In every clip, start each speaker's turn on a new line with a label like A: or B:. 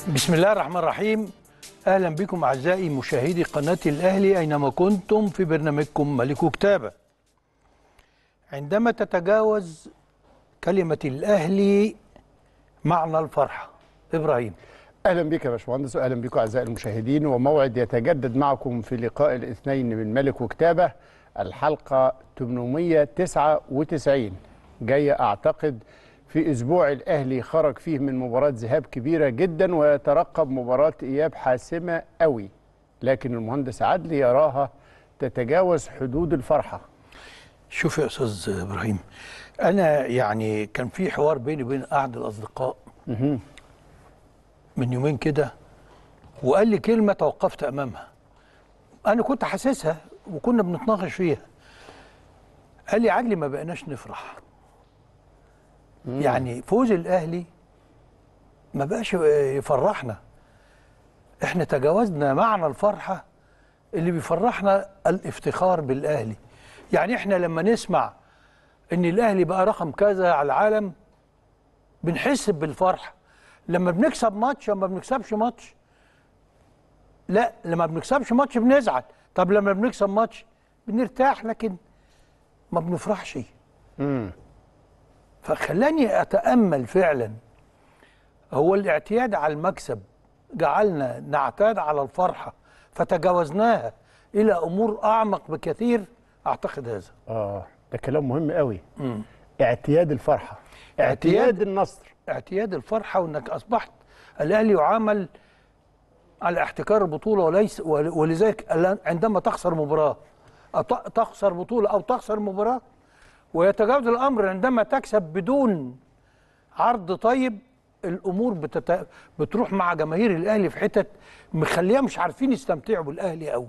A: بسم الله الرحمن الرحيم اهلا بكم اعزائي مشاهدي قناه الاهلي اينما كنتم في برنامجكم ملك كتابه عندما تتجاوز كلمه الاهلي معنى الفرحه ابراهيم
B: اهلا بك يا باشمهندس واهلا بكم اعزائي المشاهدين وموعد يتجدد معكم في لقاء الاثنين من ملك وكتابه الحلقه 899 جايه اعتقد في اسبوع الاهلي خرج فيه من مباراه ذهاب كبيره جدا ويترقب مباراه اياب حاسمه قوي لكن المهندس عدلي يراها تتجاوز حدود الفرحه
A: شوف يا استاذ ابراهيم انا يعني كان في حوار بيني وبين احد الاصدقاء من يومين كده وقال لي كلمه توقفت امامها انا كنت حاسسها وكنا بنتناقش فيها قال لي عدلي ما بقيناش نفرح يعني فوز الاهلي ما بقاش يفرحنا احنا تجاوزنا معنى الفرحه اللي بيفرحنا الافتخار بالاهلي يعني احنا لما نسمع ان الاهلي بقى رقم كذا على العالم بنحس بالفرحه لما بنكسب ماتش لما بنكسبش ماتش لا لما بنكسبش ماتش بنزعل طب لما بنكسب ماتش بنرتاح لكن ما بنفرحش فخلاني اتامل فعلا هو الاعتياد على المكسب جعلنا نعتاد على الفرحه فتجاوزناها الى امور اعمق بكثير اعتقد هذا
B: اه ده كلام مهم قوي اعتياد الفرحه
A: اعتياد-
B: اعتياد النصر
A: اعتياد الفرحه وانك اصبحت الاهلي يعامل على احتكار البطوله وليس ول- ولذلك الآن عندما تخسر مباراه أو ت- تخسر بطوله او تخسر مباراه ويتجاوز الامر عندما تكسب بدون عرض طيب الامور بتت... بتروح مع جماهير الاهلي في حتت مخليها مش عارفين يستمتعوا بالاهلي قوي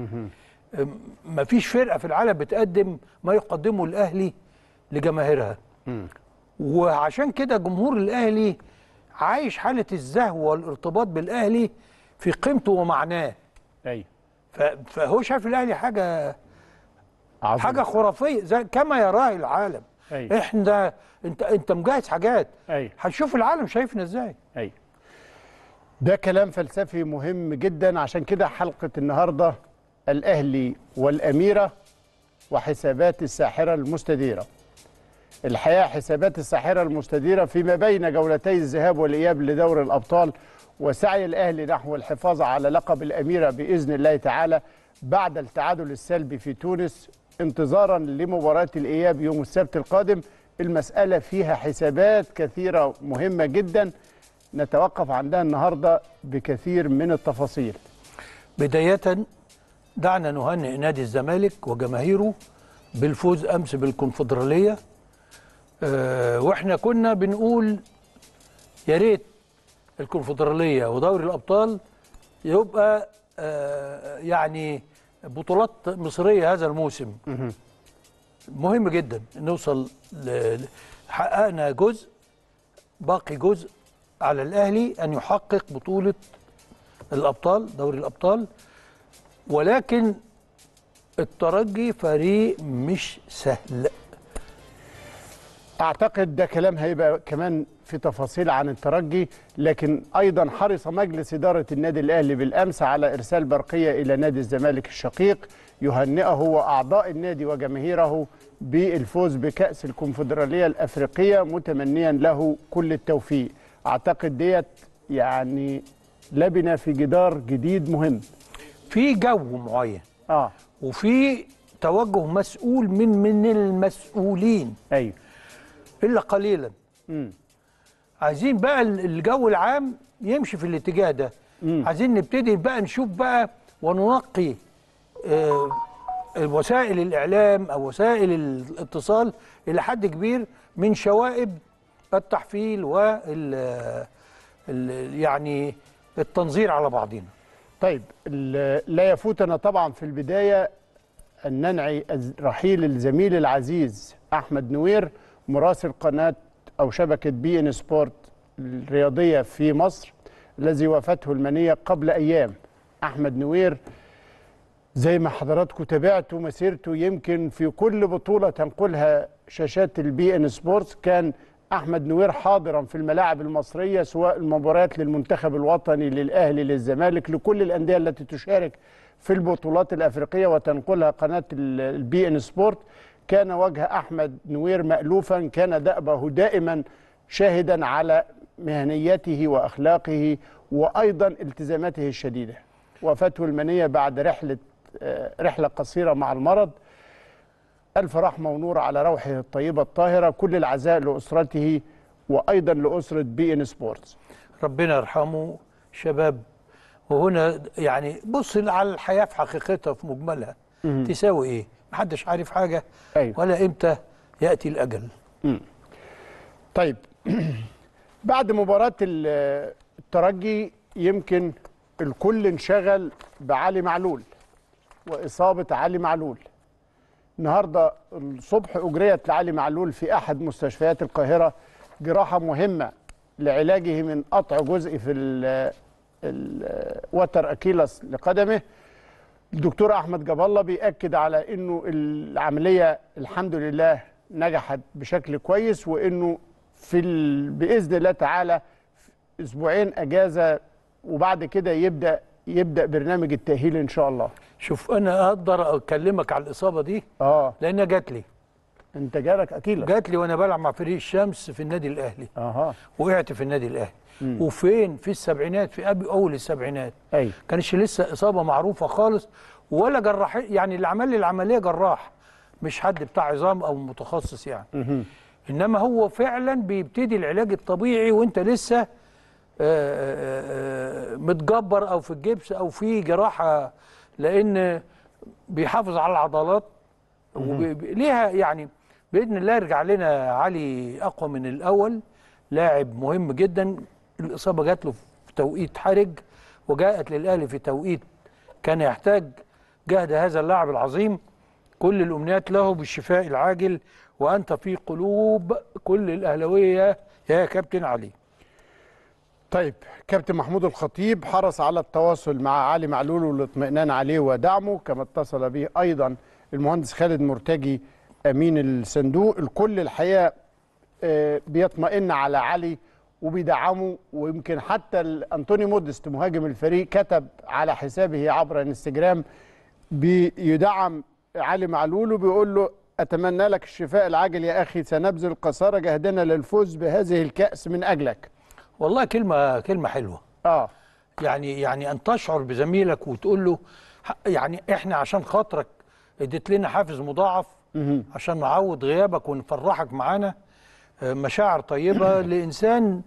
A: ما فيش فرقه في العالم بتقدم ما يقدمه الاهلي لجماهيرها وعشان كده جمهور الاهلي عايش حاله الزهو والارتباط بالاهلي في قيمته ومعناه
B: ايوه
A: ف- فهو شايف الاهلي حاجه
B: عظيم.
A: حاجه خرافيه زي كما يراه العالم
B: أيوة.
A: احنا انت انت مجهز حاجات
B: أيوة.
A: هنشوف العالم شايفنا ازاي
B: ايوه ده كلام فلسفي مهم جدا عشان كده حلقه النهارده الاهلي والاميره وحسابات الساحره المستديره الحقيقه حسابات الساحره المستديره فيما بين جولتي الذهاب والاياب لدور الابطال وسعي الاهلي نحو الحفاظ على لقب الاميره باذن الله تعالى بعد التعادل السلبي في تونس انتظارا لمباراه الاياب يوم السبت القادم المساله فيها حسابات كثيره مهمه جدا نتوقف عندها النهارده بكثير من التفاصيل
A: بدايه دعنا نهنئ نادي الزمالك وجماهيره بالفوز امس بالكونفدراليه آه، واحنا كنا بنقول يا ريت الكونفدراليه ودوري الابطال يبقى آه، يعني بطولات مصريه هذا الموسم مهم جدا نوصل ل- ل- حققنا جزء باقي جزء على الاهلي ان يحقق بطوله الابطال دوري الابطال ولكن الترجي فريق مش سهل
B: اعتقد ده كلام هيبقى كمان في تفاصيل عن الترجي لكن ايضا حرص مجلس اداره النادي الاهلي بالامس على ارسال برقيه الى نادي الزمالك الشقيق يهنئه واعضاء النادي وجماهيره بالفوز بكاس الكونفدراليه الافريقيه متمنيا له كل التوفيق اعتقد ديت يعني لبنه في جدار جديد مهم
A: في جو معين
B: اه
A: وفي توجه مسؤول من من المسؤولين
B: ايوه
A: الا قليلا
B: امم
A: عايزين بقى ال- الجو العام يمشي في الاتجاه ده عايزين نبتدي بقى نشوف بقى وننقي آه، وسائل الاعلام او وسائل الاتصال الى حد كبير من شوائب التحفيل وال ال- يعني التنظير على بعضنا
B: طيب ال- لا يفوتنا طبعا في البداية أن ننعي الز- رحيل الزميل العزيز أحمد نوير مراسل قناة أو شبكة بي إن سبورت الرياضية في مصر الذي وافته المنية قبل أيام أحمد نوير زي ما حضراتكم تابعتوا مسيرته يمكن في كل بطولة تنقلها شاشات البي إن سبورتس كان احمد نوير حاضرا في الملاعب المصريه سواء المباريات للمنتخب الوطني للاهلي للزمالك لكل الانديه التي تشارك في البطولات الافريقيه وتنقلها قناه البي ان سبورت كان وجه احمد نوير مالوفا كان دأبه دائما شاهدا على مهنيته واخلاقه وايضا التزاماته الشديده وفاته المنيه بعد رحله آه، رحله قصيره مع المرض ألف رحمة ونور على روحه الطيبة الطاهرة كل العزاء لأسرته وأيضا لأسرة بي إن سبورتس
A: ربنا يرحمه شباب وهنا يعني بص على الحياة في حقيقتها في مجملها تساوي ايه محدش عارف حاجة
B: أيوة.
A: ولا امتى يأتي الأجل
B: طيب بعد مباراة ال- الترجي يمكن الكل انشغل بعلي معلول وإصابة علي معلول النهارده الصبح أجريت لعلي معلول في أحد مستشفيات القاهرة جراحة مهمة لعلاجه من قطع جزء في ال- ال- وتر أكيلس لقدمه الدكتور احمد جاب الله بياكد على انه العمليه الحمد لله نجحت بشكل كويس وانه في ال... باذن الله تعالى في اسبوعين اجازه وبعد كده يبدا يبدا برنامج التاهيل ان شاء الله
A: شوف انا اقدر اكلمك على الإصابة دي
B: اه
A: لأنها جات لي
B: انت جالك اكيد
A: جات لي وانا بلعب مع فريق الشمس في النادي الأهلي
B: اها
A: وقعت في النادي الأهلي وفين في السبعينات في أبي أول السبعينات
B: ايوه
A: كانش لسه إصابة معروفة خالص ولا جراح يعني اللي عمل لي العملية جراح مش حد بتاع عظام أو متخصص يعني إنما هو فعلا بيبتدي العلاج الطبيعي وأنت لسه آه، آه، آه، متجبر أو في الجبس أو في جراحة لأن بيحافظ على العضلات وبي- ليها يعني باذن الله يرجع لنا علي اقوى من الاول لاعب مهم جدا الاصابه جات له في توقيت حرج وجاءت للاهلي في توقيت كان يحتاج جهد هذا اللاعب العظيم كل الامنيات له بالشفاء العاجل وانت في قلوب كل الاهلاويه يا كابتن علي
B: طيب كابتن محمود الخطيب حرص على التواصل مع علي معلول والاطمئنان عليه ودعمه كما اتصل به ايضا المهندس خالد مرتجي امين الصندوق الكل الحقيقه آه، بيطمئن على علي وبيدعمه ويمكن حتى ال- انطوني مودست مهاجم الفريق كتب على حسابه عبر انستجرام بيدعم علي معلول وبيقول له اتمنى لك الشفاء العاجل يا اخي سنبذل قصارى جهدنا للفوز بهذه الكاس من اجلك
A: والله كلمه كلمه حلوه
B: اه
A: يعني يعني ان تشعر بزميلك وتقول له ح- يعني احنا عشان خاطرك اديت لنا حافز مضاعف عشان نعوض غيابك ونفرحك معانا آه، مشاعر طيبه لانسان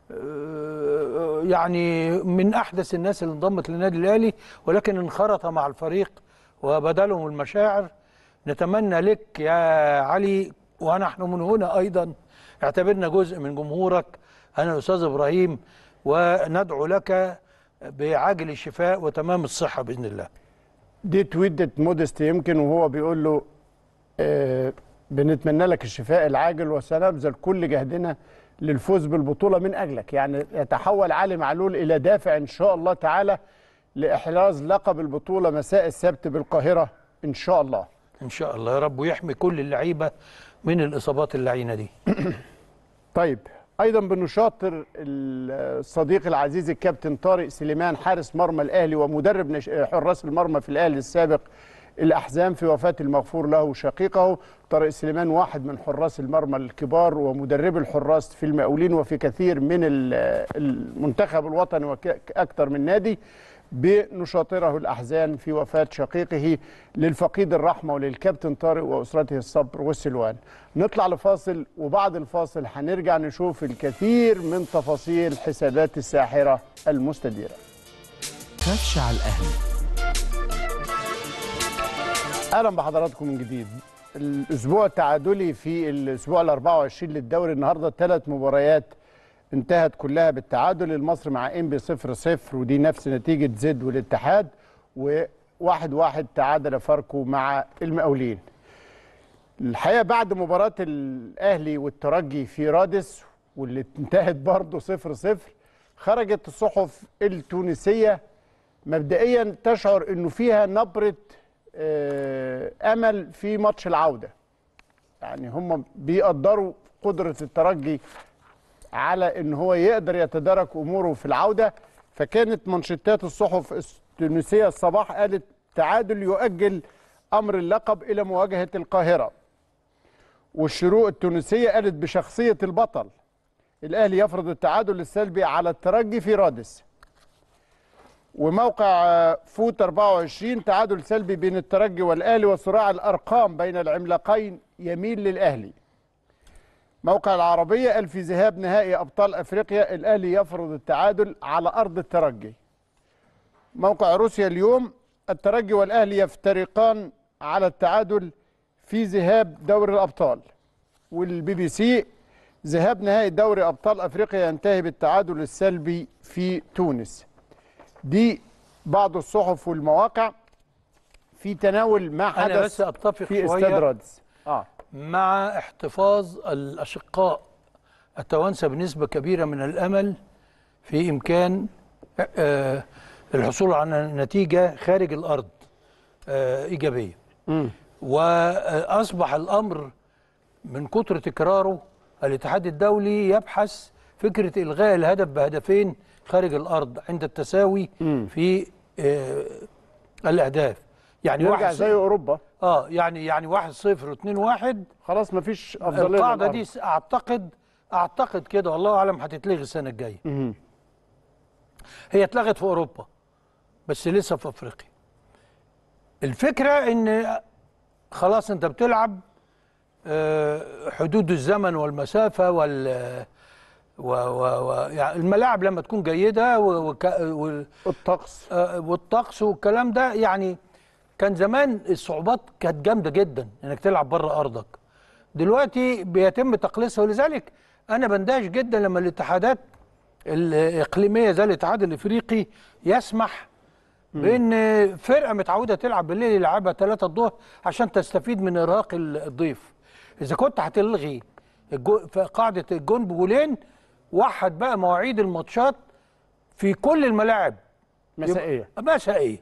A: آه، يعني من احدث الناس اللي انضمت للنادي الاهلي ولكن انخرط مع الفريق وبدلهم المشاعر نتمنى لك يا علي ونحن من هنا ايضا اعتبرنا جزء من جمهورك انا الاستاذ ابراهيم وندعو لك بعاجل الشفاء وتمام الصحه باذن الله
B: دي تويتة مودست يمكن وهو بيقول له آه بنتمنى لك الشفاء العاجل وسنبذل كل جهدنا للفوز بالبطولة من أجلك يعني يتحول علي معلول إلى دافع إن شاء الله تعالى لإحراز لقب البطولة مساء السبت بالقاهرة إن شاء الله
A: ان شاء الله يا رب ويحمي كل اللعيبه من الاصابات اللعينه دي
B: طيب ايضا بنشاطر الصديق العزيز الكابتن طارق سليمان حارس مرمى الاهلي ومدرب نش- حراس المرمى في الاهلي السابق الاحزام في وفاه المغفور له شقيقه طارق سليمان واحد من حراس المرمى الكبار ومدرب الحراس في المقاولين وفي كثير من ال- المنتخب الوطني واكثر من نادي بنشاطره الاحزان في وفاه شقيقه للفقيد الرحمه وللكابتن طارق واسرته الصبر والسلوان. نطلع لفاصل وبعد الفاصل هنرجع نشوف الكثير من تفاصيل حسابات الساحره المستديره.
C: كبش على الأهلي
B: اهلا بحضراتكم من جديد. الاسبوع التعادلي في الاسبوع ال 24 للدوري النهارده ثلاث مباريات انتهت كلها بالتعادل المصري مع انبي 0 0 ودي نفس نتيجه زد والاتحاد وواحد واحد تعادل فاركو مع المقاولين. الحقيقه بعد مباراه الاهلي والترجي في رادس واللي انتهت برضه 0 0 خرجت الصحف التونسيه مبدئيا تشعر انه فيها نبره آه، امل في ماتش العوده يعني هم بيقدروا قدره الترجي على ان هو يقدر يتدارك اموره في العوده فكانت منشطات الصحف التونسيه الصباح قالت تعادل يؤجل امر اللقب الى مواجهه القاهره والشروق التونسيه قالت بشخصيه البطل الاهلي يفرض التعادل السلبي على الترجي في رادس وموقع آه، فوت 24 تعادل سلبي بين الترجي والاهلي وصراع الارقام بين العملاقين يميل للاهلي موقع العربيه قال في ذهاب نهائي ابطال افريقيا الاهلي يفرض التعادل على ارض الترجي موقع روسيا اليوم الترجي والاهلي يفترقان على التعادل في ذهاب دوري الابطال والبي بي سي ذهاب نهائي دوري ابطال افريقيا ينتهي بالتعادل السلبي في تونس دي بعض الصحف والمواقع في تناول ما
A: انا
B: حدث
A: بس اتفق
B: في استاد
A: شويه
B: رادس اه
A: مع احتفاظ الاشقاء التوانسه بنسبه كبيره من الامل في امكان آه، الحصول على نتيجه خارج الارض آه، ايجابيه واصبح الامر من كتر تكراره الاتحاد الدولي يبحث فكره الغاء الهدف بهدفين خارج الارض عند التساوي في آه، الاهداف يعني
B: نرجع
A: واحد
B: زي اوروبا
A: اه يعني يعني واحد صفر واثنين واحد
B: خلاص مفيش افضليه
A: القاعده
B: للأرض.
A: دي س- اعتقد اعتقد كده والله اعلم هتتلغي السنه الجايه هي اتلغت في اوروبا بس لسه في افريقيا الفكره ان خلاص انت بتلعب آه، حدود الزمن والمسافه وال و و و يعني الملاعب لما تكون جيده و وك و
B: الطقس
A: آه، والطقس والكلام ده يعني كان زمان الصعوبات كانت جامده جدا انك تلعب بره ارضك دلوقتي بيتم تقليصها ولذلك انا بندهش جدا لما الاتحادات الاقليميه زي الاتحاد الافريقي يسمح بان فرقه متعوده تلعب بالليل يلعبها 3 الظهر عشان تستفيد من ارهاق الضيف اذا كنت هتلغي الجو- في قاعده الجون بجولين وحد بقى مواعيد الماتشات في كل الملاعب
B: مسائيه
A: يبقى مسائيه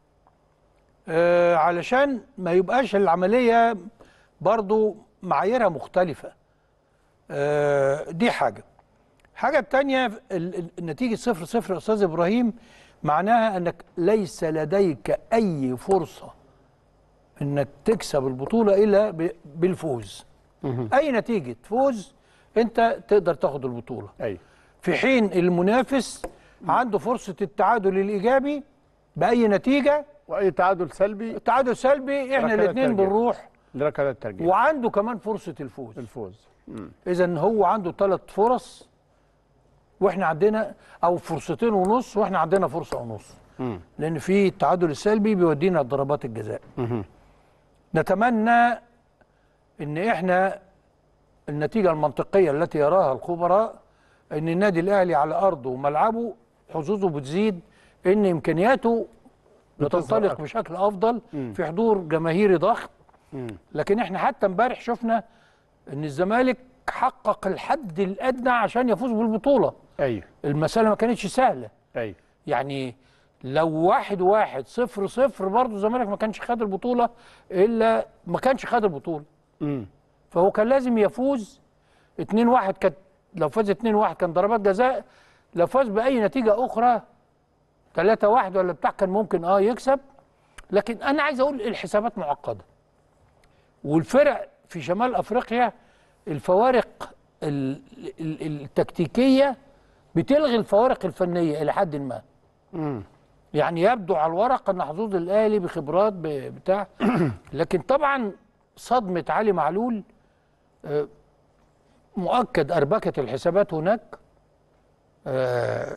A: آه علشان ما يبقاش العمليه برضو معاييرها مختلفه آه دي حاجه حاجه التانية ال- ال- النتيجه صفر صفر يا استاذ ابراهيم معناها انك ليس لديك اي فرصه انك تكسب البطوله الا ب- بالفوز اي نتيجه فوز انت تقدر تاخد البطوله
B: ايوه
A: في حين المنافس عنده فرصة التعادل الإيجابي بأي نتيجة
B: واي تعادل سلبي
A: تعادل سلبي احنا
B: ركلات
A: الاثنين
B: ترجيح.
A: بنروح
B: لركلات الترجيح
A: وعنده كمان فرصة الفوز
B: الفوز
A: إذا هو عنده ثلاث فرص واحنا عندنا أو فرصتين ونص واحنا عندنا فرصة ونص لأن في التعادل السلبي بيودينا ضربات الجزاء نتمنى ان احنا النتيجه المنطقيه التي يراها الخبراء ان النادي الاهلي على ارضه وملعبه حظوظه بتزيد ان امكانياته
B: بتظهر
A: بتنطلق
B: أكتر.
A: بشكل افضل في حضور جماهيري ضخم لكن احنا حتى امبارح شفنا ان الزمالك حقق الحد الادنى عشان يفوز بالبطوله
B: ايوه
A: المساله ما كانتش سهله
B: ايوه
A: يعني لو واحد واحد صفر صفر برضه الزمالك ما كانش خد البطوله الا ما كانش خد البطوله
B: امم
A: فهو كان لازم يفوز 2 1 كانت لو فاز 2 1 كان ضربات جزاء لو فاز باي نتيجه اخرى 3 1 ولا بتاع كان ممكن اه يكسب لكن انا عايز اقول الحسابات معقده والفرق في شمال افريقيا الفوارق ال- ال- التكتيكيه بتلغي الفوارق الفنيه الى حد ما يعني يبدو على الورق ان حظوظ الاهلي بخبرات ب- بتاع لكن طبعا صدمه علي معلول آه، مؤكد اربكه الحسابات هناك آه،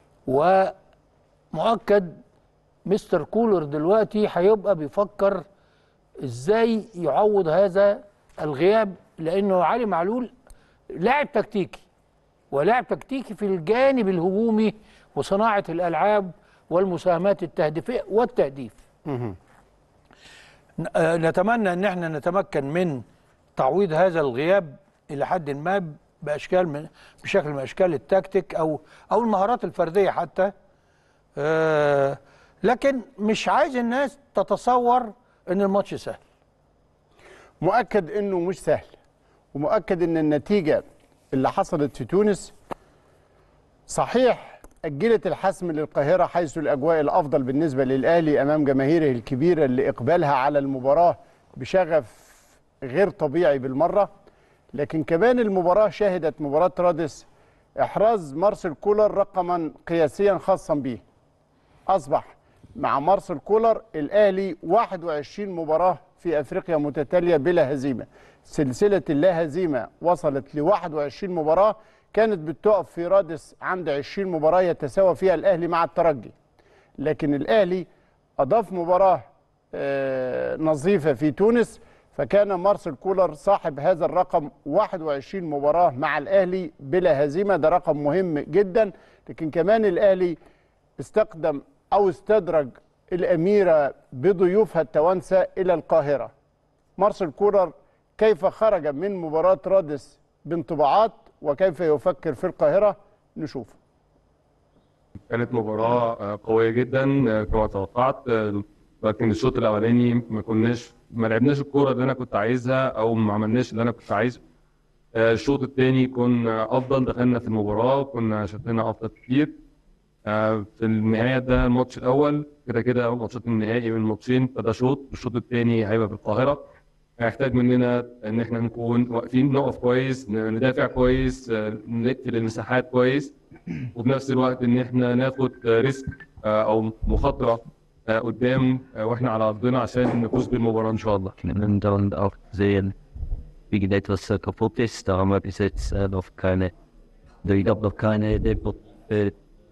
A: ومؤكد مستر كولر دلوقتي هيبقى بيفكر ازاي يعوض هذا الغياب لانه علي معلول لاعب تكتيكي ولاعب تكتيكي في الجانب الهجومي وصناعه الالعاب والمساهمات التهديفيه والتهديف ن- آه، نتمنى ان احنا نتمكن من تعويض هذا الغياب الى حد ما باشكال من بشكل من اشكال التكتيك او او المهارات الفرديه حتى آه، لكن مش عايز الناس تتصور ان الماتش سهل
B: مؤكد انه مش سهل ومؤكد ان النتيجه اللي حصلت في تونس صحيح أجلت الحسم للقاهرة حيث الأجواء الأفضل بالنسبة للأهلي أمام جماهيره الكبيرة اللي إقبالها على المباراة بشغف غير طبيعي بالمرة لكن كمان المباراة شهدت مباراة رادس إحراز مارسيل كولر رقما قياسيا خاصا به أصبح مع مارسيل كولر الأهلي 21 مباراة في أفريقيا متتالية بلا هزيمة سلسلة اللا هزيمة وصلت ل 21 مباراة كانت بتقف في رادس عند 20 مباراة يتساوى فيها الأهلي مع الترجي لكن الأهلي أضاف مباراة آه، نظيفة في تونس فكان مارسيل كولر صاحب هذا الرقم 21 مباراة مع الأهلي بلا هزيمة ده رقم مهم جدا لكن كمان الأهلي استقدم أو استدرج الأميرة بضيوفها التوانسة إلى القاهرة مارسيل كولر كيف خرج من مباراة رادس بانطباعات وكيف يفكر في القاهرة نشوف
D: كانت مباراة آه، قوية جدا آه، كما توقعت آه، لكن الشوط الأولاني ما كناش ما لعبناش الكورة اللي أنا كنت عايزها أو ما عملناش اللي أنا كنت عايزه آه، الشوط الثاني كنا أفضل دخلنا في المباراة كنا شكلنا أفضل كتير آه، في النهاية ده الماتش الأول كده كده ماتشات النهائي من ماتشين فده شوط الشوط الثاني هيبقى في القاهرة هيحتاج مننا ان احنا نكون واقفين نقف كويس ندافع كويس آه، نقتل المساحات كويس وفي نفس الوقت ان احنا ناخد آه، ريسك آه، او مخاطره آه، قدام آه، واحنا على ارضنا عشان نفوز بالمباراه ان شاء الله
E: können dann auch sehen, wie geht etwas äh, kaputt ist. Da haben wir bis jetzt äh, noch keine, ich habe noch keine Depot, äh,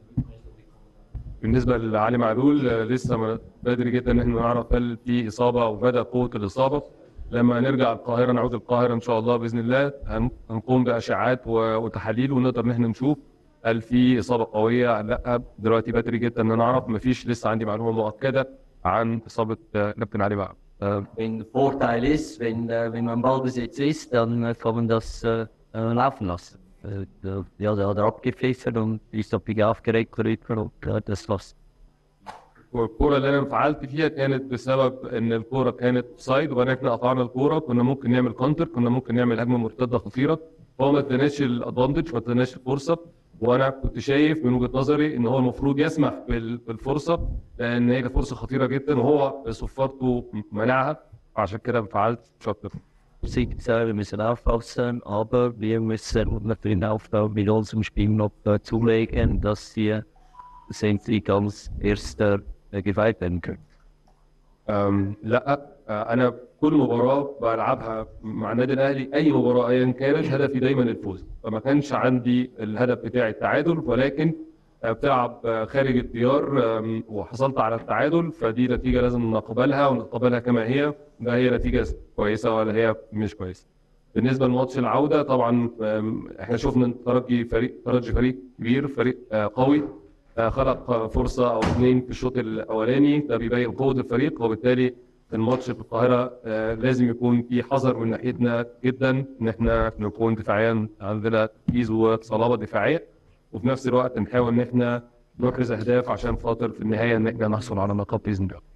D: بالنسبه لعلي معلول آه، لسه ما- بدري جدا ان احنا نعرف هل في اصابه او بدا قوه الاصابه لما نرجع القاهره نعود القاهره ان شاء الله باذن الله هن- هنقوم باشعاعات و- وتحاليل ونقدر ان احنا نشوف هل في اصابه قويه ولا لا دلوقتي بدري جدا ان نعرف ما فيش لسه عندي معلومه مؤكده عن اصابه آه، كابتن علي معلول
E: äh, wenn der Vorteil ist, wenn, äh, wenn man Ballbesitz ist, dann äh, kann man das äh, äh, laufen lassen. Äh, der- ja, der hat er abgepfiffen und ist ein bisschen aufgeregt darüber und äh, das war's.
D: والكوره اللي انا انفعلت فيها كانت بسبب ان الكوره كانت سايد وبعدين احنا قطعنا الكوره كنا ممكن نعمل كونتر كنا ممكن نعمل هجمه مرتده خطيره هو ما اداناش الادفانتج ما اداناش الفرصه وانا كنت شايف من وجهه نظري ان هو المفروض يسمح بال- بالفرصه لان هي كانت فرصه خطيره جدا وهو صفارته منعها عشان كده انفعلت مش اكتر
E: Siegt, äh, wir müssen aufpassen, aber wir müssen natürlich auch äh, mit unserem Spiel noch äh, zulegen, dass wir letztendlich als Erster äh, geweiht werden können.
D: أم، لا آه، انا كل مباراه بلعبها مع النادي الاهلي اي مباراه ايا كانت هدفي دايما الفوز فما كانش عندي الهدف بتاعي التعادل ولكن آه، بتلعب آه، خارج الديار آم، وحصلت على التعادل فدي نتيجه لازم نقبلها ونقبلها كما هي ده هي نتيجه كويسه ولا هي مش كويسه بالنسبه لماتش العوده طبعا آم، احنا شفنا إن الترجي فريق ترجي فريق كبير فريق آه، قوي آه، خلق آه، فرصه او اثنين في الشوط الاولاني ده بيبين قوه الفريق وبالتالي في الماتش في القاهره آه، لازم يكون في حذر من ناحيتنا جدا ان احنا نكون دفاعيا عندنا تركيز وصلابه دفاعيه وفي نفس الوقت نحاول ان احنا نحرز اهداف عشان خاطر في النهايه ان احنا نحصل على نقاط باذن الله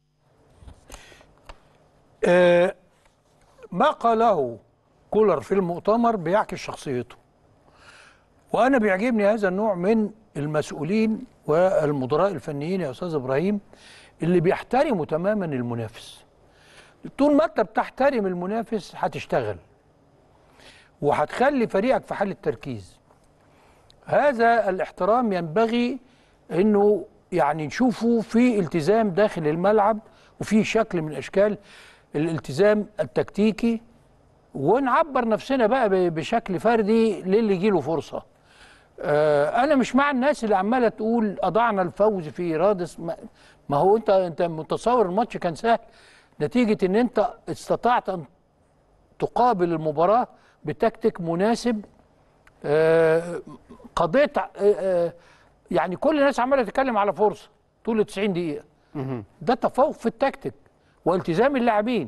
A: آه، ما قاله كولر في المؤتمر بيعكس شخصيته وانا بيعجبني هذا النوع من المسؤولين والمدراء الفنيين يا استاذ ابراهيم اللي بيحترموا تماما المنافس طول ما انت بتحترم المنافس هتشتغل وهتخلي فريقك في حاله تركيز هذا الاحترام ينبغي انه يعني نشوفه في التزام داخل الملعب وفي شكل من اشكال الالتزام التكتيكي ونعبر نفسنا بقى ب- بشكل فردي للي يجيله فرصه آه، انا مش مع الناس اللي عماله تقول اضعنا الفوز في رادس ما ما هو انت انت متصور الماتش كان سهل نتيجه ان انت استطعت ان تقابل المباراه بتكتيك مناسب آه، قضيت آه، آه، يعني كل الناس عماله تتكلم على فرصه طول 90 دقيقه ده تفوق في التكتيك والتزام اللاعبين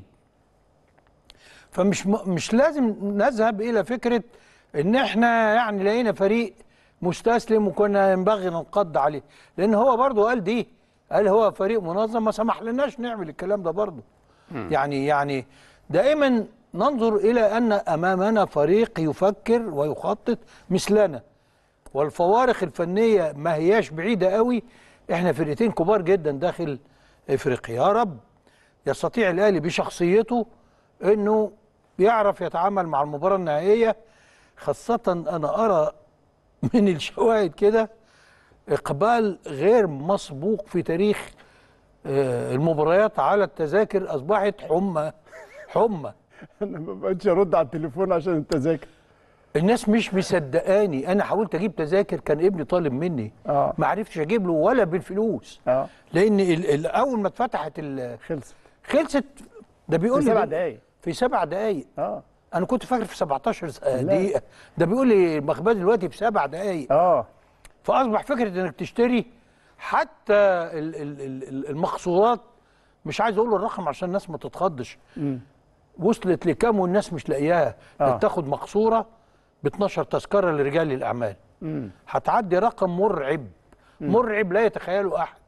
A: فمش م- مش لازم نذهب الى فكره ان احنا يعني لقينا فريق مستسلم وكنا ينبغي ننقض عليه لان هو برضه قال دي قال هو فريق منظم ما سمح لناش نعمل الكلام ده برضه يعني يعني دائما ننظر الى ان امامنا فريق يفكر ويخطط مثلنا والفوارق الفنيه ما هياش بعيده قوي احنا فرقتين كبار جدا داخل افريقيا يا رب يستطيع الاهلي بشخصيته انه يعرف يتعامل مع المباراه النهائيه خاصه انا ارى من الشواهد كده اقبال غير مسبوق في تاريخ آه، المباريات على التذاكر اصبحت حمى حمى
B: انا ما بقتش ارد على التليفون عشان التذاكر
A: الناس مش مصدقاني انا حاولت اجيب تذاكر كان ابني طالب مني
B: آه.
A: ما عرفتش اجيب له ولا بالفلوس
B: اه
A: لان ال- ال- اول ما اتفتحت ال-
B: خلصت
A: خلصت ده بيقول
B: في
A: لي
B: سبع
A: بال-
B: دقايق.
A: في سبع دقايق
B: اه
A: انا كنت فاكر في 17 دقيقه ده بيقول لي المخبز دلوقتي في سبع دقايق
B: اه
A: فاصبح فكره انك تشتري حتى ال- ال- ال- ال- المخصوصات مش عايز اقول الرقم عشان الناس ما تتخضش وصلت لكام والناس مش لاقياها
B: آه.
A: آه. تاخد مقصوره ب 12 تذكره لرجال الاعمال هتعدي رقم مرعب مرعب لا يتخيله احد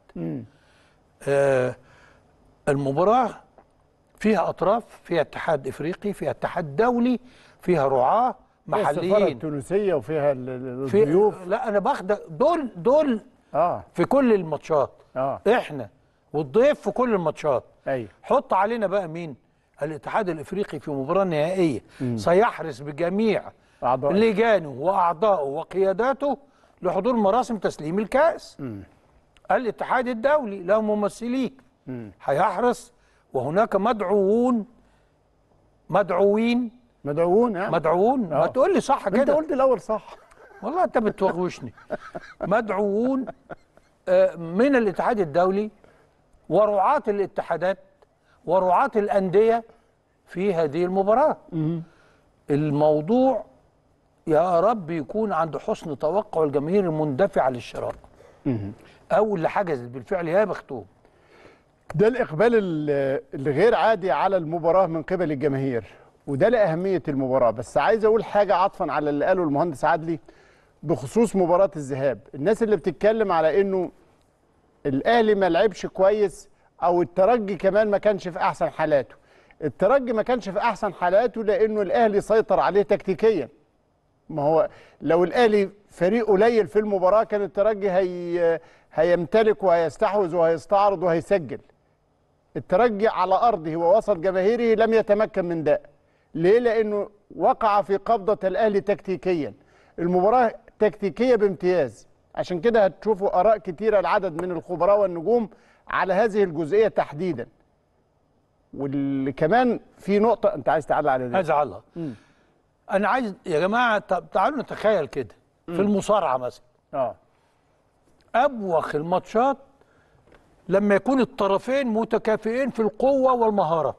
A: آه المباراه فيها اطراف فيها اتحاد افريقي فيها اتحاد دولي فيها رعاه
B: فيها السفاره
A: محليين
B: التونسيه وفيها ال- ال-
A: في
B: الضيوف
A: لا انا باخد دول دول
B: اه
A: في كل الماتشات
B: اه
A: احنا والضيف في كل الماتشات
B: ايوه
A: حط علينا بقى مين الاتحاد الافريقي في مباراه نهائيه سيحرص بجميع
B: أعضائه.
A: لجانه واعضائه وقياداته لحضور مراسم تسليم الكاس الاتحاد الدولي له ممثلين هيحرص وهناك مدعوون مدعوين
B: مدعوون ها
A: مدعوون ما
B: آه.
A: تقول لي صح
B: انت
A: كده
B: قلت الاول صح
A: والله انت بتوغوشني مدعوون آه، من الاتحاد الدولي ورعاة الاتحادات ورعاة الأندية في هذه المباراة الموضوع يا رب يكون عند حسن توقع الجماهير المندفعة للشراء أو اللي حجزت بالفعل يا بختهم
B: ده الاقبال ال- الغير عادي على المباراه من قبل الجماهير وده لاهميه المباراه بس عايز اقول حاجه عطفا على اللي قاله المهندس عدلي بخصوص مباراه الذهاب الناس اللي بتتكلم على انه الاهلي ما لعبش كويس او الترجي كمان ما كانش في احسن حالاته الترجي ما كانش في احسن حالاته لانه الاهلي سيطر عليه تكتيكيا ما هو لو الاهلي فريق قليل في المباراه كان الترجي هي هيمتلك وهيستحوذ وهيستعرض وهيسجل الترجي على ارضه ووسط جماهيره لم يتمكن من ده ليه لانه وقع في قبضه الاهلي تكتيكيا المباراه تكتيكيه بامتياز عشان كده هتشوفوا اراء كتيره العدد من الخبراء والنجوم على هذه الجزئيه تحديدا واللي كمان في نقطه انت عايز تعلق على ده
A: أزعلها أنا عايز يا جماعة طب تعالوا نتخيل كده في المصارعة مثلا
B: اه
A: أبوخ الماتشات لما يكون الطرفين متكافئين في القوة والمهارة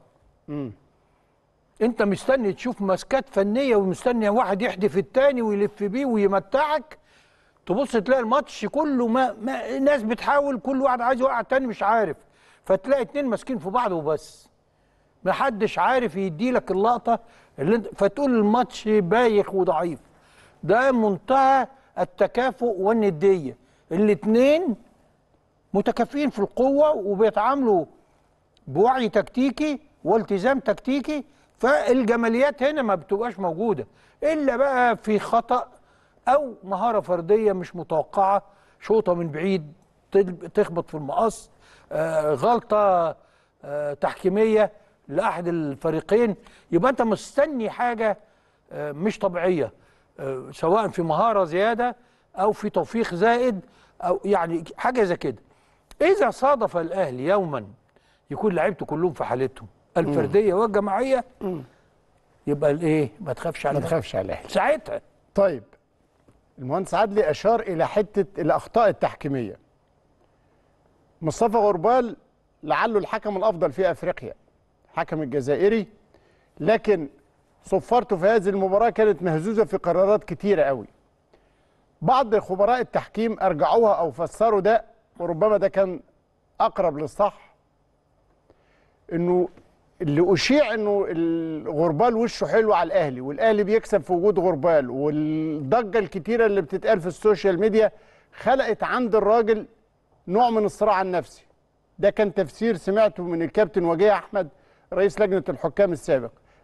A: انت مستني تشوف ماسكات فنية ومستني واحد يحدف التاني ويلف بيه ويمتعك تبص تلاقي الماتش كله ما, ما ناس بتحاول كل واحد عايز يوقع التاني مش عارف فتلاقي اتنين ماسكين في بعض وبس ما حدش عارف يدي لك اللقطة اللي انت فتقول الماتش بايخ وضعيف ده منتهى التكافؤ والندية الاتنين متكافئين في القوة وبيتعاملوا بوعي تكتيكي والتزام تكتيكي فالجماليات هنا ما بتبقاش موجودة إلا بقى في خطأ أو مهارة فردية مش متوقعة شوطة من بعيد تل- تخبط في المقص آه، غلطة آه، تحكيمية لأحد الفريقين يبقى أنت مستني حاجة آه، مش طبيعية آه، سواء في مهارة زيادة أو في توفيق زائد أو يعني حاجة زي كده إذا صادف الأهلي يوما يكون لعيبته كلهم في حالتهم الفردية والجماعية يبقى الإيه ما تخافش
B: ما
A: على
B: تخافش على الاهلي
A: ساعتها
B: طيب المهندس عدلي اشار الى حته الاخطاء التحكيميه مصطفى غربال لعله الحكم الافضل في افريقيا الحكم الجزائري لكن صفارته في هذه المباراه كانت مهزوزه في قرارات كتيره قوي بعض خبراء التحكيم ارجعوها او فسروا ده وربما ده كان اقرب للصح انه اللي اشيع انه الغربال وشه حلو على الاهلي والاهلي بيكسب في وجود غربال والضجه الكتيره اللي بتتقال في السوشيال ميديا خلقت عند الراجل نوع من الصراع النفسي ده كان تفسير سمعته من الكابتن وجيه احمد رئيس لجنه الحكام السابق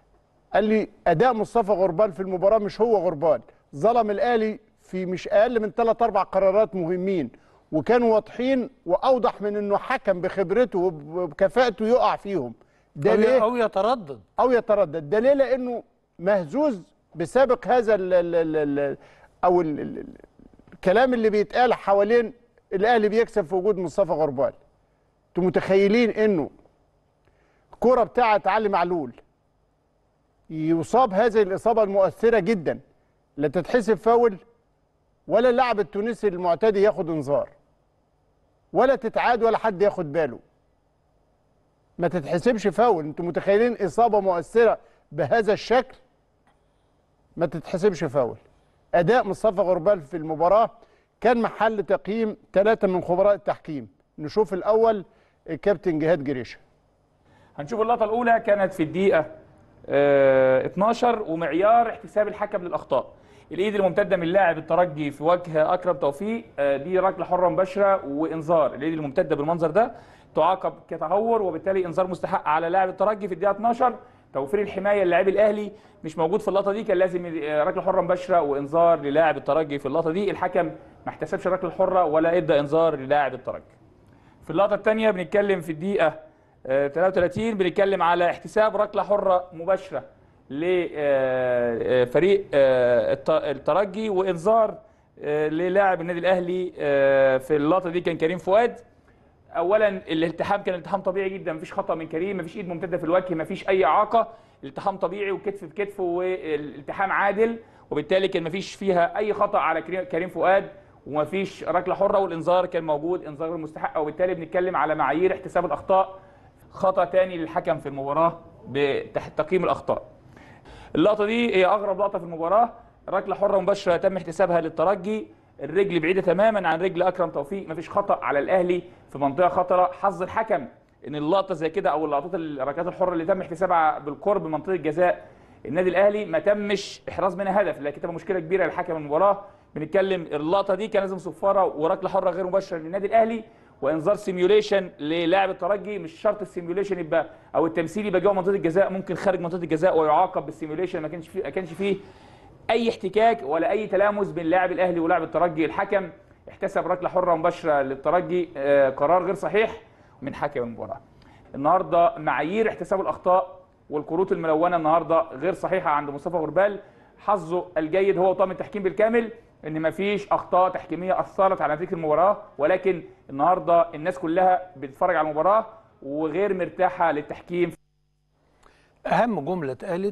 B: قال لي اداء مصطفى غربال في المباراه مش هو غربال ظلم الاهلي في مش اقل من ثلاث اربع قرارات مهمين وكانوا واضحين واوضح من انه حكم بخبرته وبكفاءته يقع فيهم ده
A: أو,
B: ليه
A: ي- أو يتردد
B: او يتردد ده ليه لانه مهزوز بسابق هذا ال ال ال ال او ال ال ال الكلام اللي بيتقال حوالين الاهلي بيكسب في وجود مصطفى غربال انتوا متخيلين انه الكره بتاعه علي معلول يصاب هذه الاصابه المؤثره جدا لا تتحسب فاول ولا اللاعب التونسي المعتدي ياخد انذار ولا تتعاد ولا حد ياخد باله ما تتحسبش فاول انتوا متخيلين اصابه مؤثره بهذا الشكل ما تتحسبش فاول اداء مصطفى غربال في المباراه كان محل تقييم ثلاثه من خبراء التحكيم نشوف الاول الكابتن جهاد جريشه
F: هنشوف اللقطة الأولى كانت في الدقيقة آه، 12 ومعيار احتساب الحكم للأخطاء. الإيد الممتدة من لاعب الترجي في وجه أكرم توفيق آه، دي ركلة حرة مباشرة وإنذار، الإيد الممتدة بالمنظر ده تعاقب كتهور وبالتالي إنذار مستحق على لاعب الترجي في الدقيقة 12 توفير الحماية للاعب الأهلي مش موجود في اللقطة دي كان لازم آه، ركلة حرة مباشرة وإنذار للاعب الترجي في اللقطة دي، الحكم ما احتسبش الركلة الحرة ولا إدى إنذار للاعب الترجي. في اللقطة الثانية بنتكلم في الدقيقة آه، 33 بنتكلم على احتساب ركلة حرة مباشرة لفريق الترجي وإنذار آه، للاعب النادي الأهلي آه، في اللقطة دي كان كريم فؤاد اولا الالتحام كان التحام طبيعي جدا مفيش خطا من كريم مفيش ايد ممتده في الوجه مفيش اي اعاقه الالتحام طبيعي وكتف بكتف والالتحام عادل وبالتالي كان مفيش فيها اي خطا على كريم- كريم فؤاد ومفيش ركله حره والانذار كان موجود انذار غير مستحق وبالتالي بنتكلم على معايير احتساب الاخطاء خطا تاني للحكم في المباراه بتحت تقييم الاخطاء اللقطه دي هي اغرب لقطه في المباراه ركله حره مباشره تم احتسابها للترجي الرجل بعيده تماما عن رجل اكرم توفيق مفيش خطا على الاهلي في منطقه خطره حظ الحكم ان اللقطه زي كده او اللقطات الركلات الحره اللي تم احتسابها بالقرب من منطقه جزاء النادي الاهلي ما تمش احراز منها هدف لكن تبقى مشكله كبيره لحكم المباراه بنتكلم اللقطه دي كان لازم صفاره وركله حره غير مباشره للنادي الاهلي وانذار سيميوليشن للاعب الترجي مش شرط السيميوليشن يبقى او التمثيل يبقى جوه منطقه الجزاء ممكن خارج منطقه الجزاء ويعاقب بالسيميوليشن ما كانش فيه ما كانش فيه اي احتكاك ولا اي تلامس بين لاعب الاهلي ولاعب الترجي الحكم احتسب ركله حره مباشره للترجي آه، قرار غير صحيح من حكم المباراه النهارده معايير احتساب الاخطاء والكروت الملونه النهارده غير صحيحه عند مصطفى غربال حظه الجيد هو طاقم التحكيم بالكامل ان مفيش اخطاء تحكيميه اثرت على نتيجه المباراه ولكن النهارده الناس كلها بتتفرج على المباراه وغير مرتاحه للتحكيم
A: اهم جمله اتقالت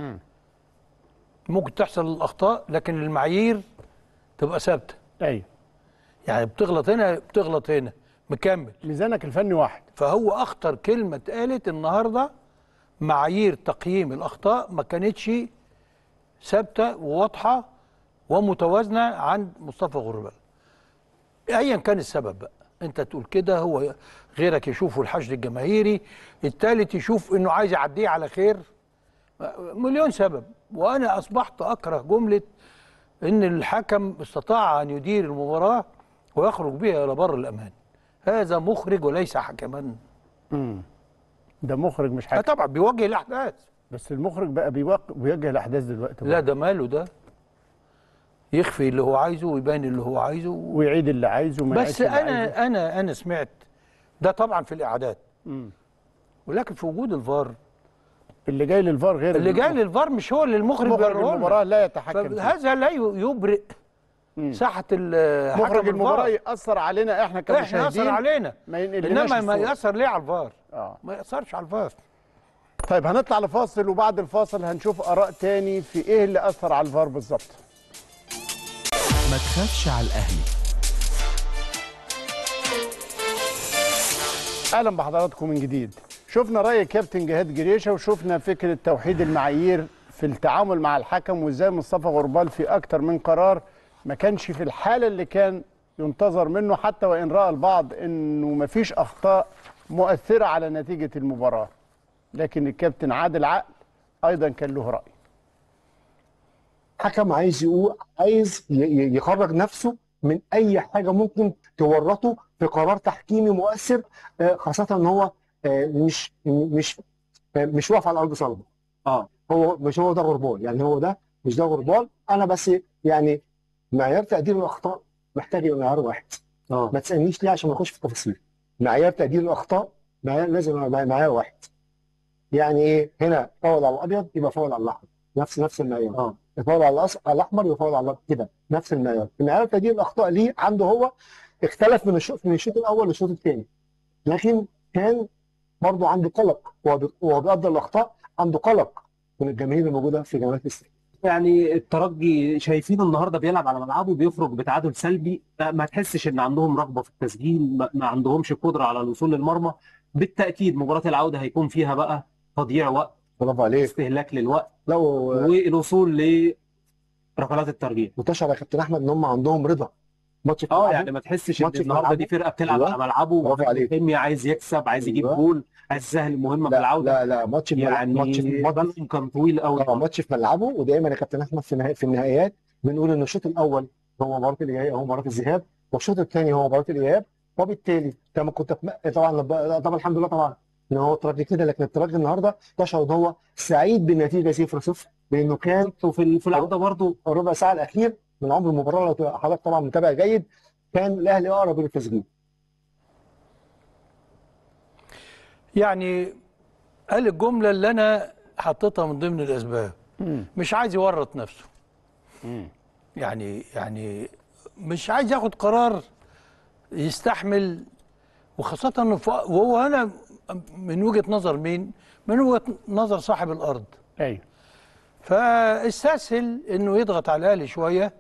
A: ممكن تحصل الاخطاء لكن المعايير تبقى ثابته
B: ايوه
A: يعني بتغلط هنا بتغلط هنا مكمل
B: ميزانك الفني واحد
A: فهو اخطر كلمه اتقالت النهارده معايير تقييم الاخطاء ما كانتش ثابته وواضحه ومتوازنه عند مصطفى غربال ايا كان السبب بقى انت تقول كده هو غيرك يشوفه الحشد الجماهيري التالت يشوف انه عايز يعديه على خير مليون سبب وانا اصبحت اكره جمله ان الحكم استطاع ان يدير المباراه ويخرج بها الى بر الامان هذا مخرج وليس حكما
B: ده مخرج مش
A: آه
B: حاكم
A: طبعا بيواجه الاحداث
B: بس المخرج بقى بيواق- بيواجه الاحداث دلوقتي
A: لا ده ماله ده يخفي اللي هو عايزه ويبان اللي هو عايزه
B: ويعيد اللي عايزه وما
A: بس
B: يعيدش اللي عايزه.
A: انا انا انا سمعت ده طبعا في الاعداد ولكن في وجود الفار
B: اللي جاي للفار غير
A: اللي جاي للفار مش هو اللي المخرج
B: مخرج
A: بيوريه لنا.
B: المباراه لا يتحكم فيه.
A: فهذا لا ي- يبرئ ساحه ال- حكم
B: مخرج المباراه
A: الفار.
B: ياثر علينا احنا
A: احنا
B: كمشاهدين
A: ياثر علينا
B: ما ينقلناش
A: انما ما
B: الصورة.
A: ياثر ليه على الفار
B: اه
A: ما ياثرش على الفار
B: طيب هنطلع لفاصل وبعد الفاصل هنشوف اراء تاني في ايه اللي اثر على الفار بالظبط
C: ما تخافش على الأهلي
B: اهلا بحضراتكم من جديد شفنا راي كابتن جهاد جريشه وشفنا فكره توحيد المعايير في التعامل مع الحكم وازاي مصطفى غربال في اكتر من قرار ما كانش في الحاله اللي كان ينتظر منه حتى وان راى البعض انه ما فيش اخطاء مؤثره على نتيجه المباراه لكن الكابتن عادل عقل ايضا كان له راي
G: حكم عايز يقول عايز ي- ي- يخرج نفسه من اي حاجه ممكن تورطه في قرار تحكيمي مؤثر آه، خاصه ان هو آه، مش مش آه، مش واقف على ارض صلبه اه هو مش هو ده غربال يعني هو ده مش ده غربال انا بس يعني معيار تقدير الاخطاء محتاج يبقى معيار واحد
H: اه
G: ما تسالنيش ليه عشان ما اخش في التفاصيل معيار تقدير الاخطاء معيار لازم يبقى معيار واحد يعني ايه هنا فاول على الابيض يبقى فاول على الاحمر نفس نفس المعيار
H: اه
G: فاول على الأص- على الاحمر يبقى فاول على الابيض كده نفس المعيار معيار تقدير الاخطاء ليه عنده هو اختلف من الشوط من الشوط الاول للشوط الثاني لكن كان برضه عنده قلق وهو بي- وهو بيقدر الاخطاء عنده قلق من الجماهير الموجوده في جماهير الاستاد
H: يعني الترجي شايفينه النهارده بيلعب على ملعبه بيخرج بتعادل سلبي ما ما تحسش ان عندهم رغبه في التسجيل ما ما عندهمش قدره على الوصول للمرمى بالتاكيد مباراه العوده هيكون فيها بقى تضييع وقت
G: برافو عليك
H: استهلاك للوقت
G: لا و-
H: والوصول لركلات الترجيح
G: وتشعر يا كابتن احمد ان هم عندهم رضا ماتش في
H: اه
G: ملعبه.
H: يعني ما تحسش ان
G: ماتش في
H: النهارده
G: ملعبه.
H: دي فرقه بتلعب
G: أيوة.
H: على ملعبه
G: برافو عليك.
H: حلمي عايز يكسب عايز يجيب
G: أيوة.
H: جول عايز يسهل المهمه في
G: لا
H: العوده
G: لا لا ماتش في ملعب-
H: يعني
G: ماتش في ماتش
H: بالهم كان طويل قوي
G: اه ماتش في ملعبه ودايما يا كابتن احمد في النهاية في النهائيات بنقول ان الشوط الاول هو مباراه الاياب هو مباراه الذهاب والشوط الثاني هو مباراه الاياب وبالتالي كما كنت أتم- طبعا لب- طبعا الحمد لله طبعا ان هو الترجي كده لكن الترجي النهارده تشعر ان هو سعيد بالنتيجه 0-0 لانه كان
H: وفي في العوده برضه
G: الربع ساعه الاخير من عمر المباراه لو تبقى حضرتك طبعا متابع جيد كان الاهلي اقرب للتسجيل
A: يعني قال الجملة اللي أنا حطيتها من ضمن الأسباب مش عايز يورط نفسه يعني يعني مش عايز ياخد قرار يستحمل وخاصة إنه ف- وهو أنا من وجهة نظر مين؟ من وجهة نظر صاحب الأرض
B: ايوه
A: فاستسهل انه يضغط على الاهلي شويه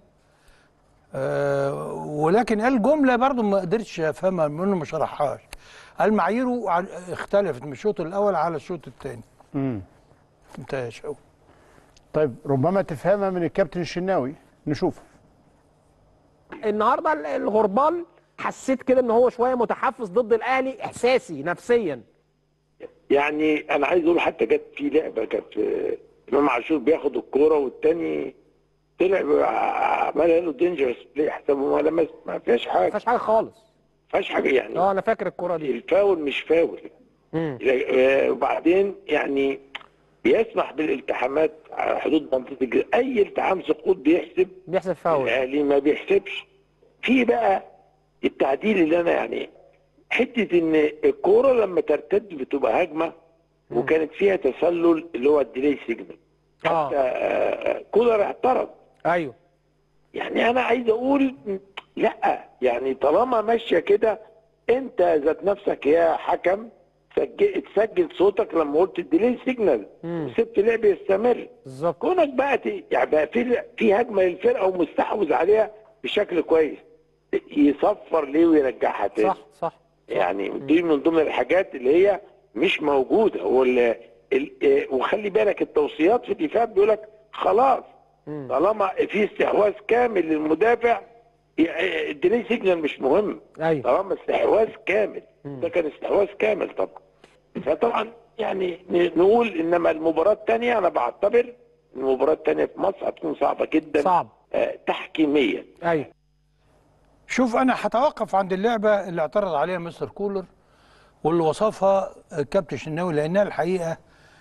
A: آه ولكن قال جمله برضه ما قدرتش افهمها منه ما شرحهاش قال معاييره عن- اختلفت من الشوط الاول على الشوط الثاني
B: امم
A: انت يا شو
B: طيب ربما تفهمها من الكابتن الشناوي نشوف
I: النهارده ال- الغربال حسيت كده ان هو شويه متحفز ضد الاهلي احساسي نفسيا
J: يعني انا عايز اقول حتى جت في لعبه كانت آه، امام عاشور بياخد الكوره والتاني طلع عملها له دينجرس بلاي حسابه ما لمس ما فيهاش
I: ما
J: حاجه
I: فيهاش حاجه خالص
J: ما فيهاش حاجه يعني
I: اه انا فاكر الكوره دي
J: الفاول مش فاول
I: مم.
J: آه، وبعدين يعني بيسمح بالالتحامات على حدود منطقه الجزاء اي التحام سقوط بيحسب
I: بيحسب فاول
J: الاهلي ما بيحسبش في بقى التعديل اللي انا يعني حته ان الكوره لما ترتد بتبقى هجمه وكانت فيها تسلل اللي هو الديلي سيجنال
I: اه
J: حتى آه، كولر اعترض
I: ايوه
J: يعني انا عايز اقول لا يعني طالما ماشيه كده انت ذات نفسك يا حكم سجل تسجل صوتك لما قلت الديلي سيجنال
I: مم.
J: وسبت اللعب يستمر
I: بالظبط
J: كونك بقى ت- يعني بقى في في هجمه للفرقه ومستحوذ عليها بشكل كويس يصفر ليه ويرجعها تاني
I: صح صح
J: يعني دي من ضمن الحاجات اللي هي مش موجوده وال ال- آه، وخلي بالك التوصيات في الدفاع بيقول لك خلاص
I: مم.
J: طالما في استحواذ كامل للمدافع ي- الديلي سيجنال مش مهم
I: ايوه
J: طالما استحواذ كامل
I: مم.
J: ده كان استحواذ كامل طبعا فطبعا يعني ن- نقول انما المباراه الثانيه انا بعتبر المباراه الثانيه في مصر هتكون صعبه جدا
I: صعب
J: آه، تحكيميا
I: ايوه
A: شوف انا هتوقف عند اللعبه اللي اعترض عليها مستر كولر واللي وصفها الكابتن الشناوي لانها الحقيقه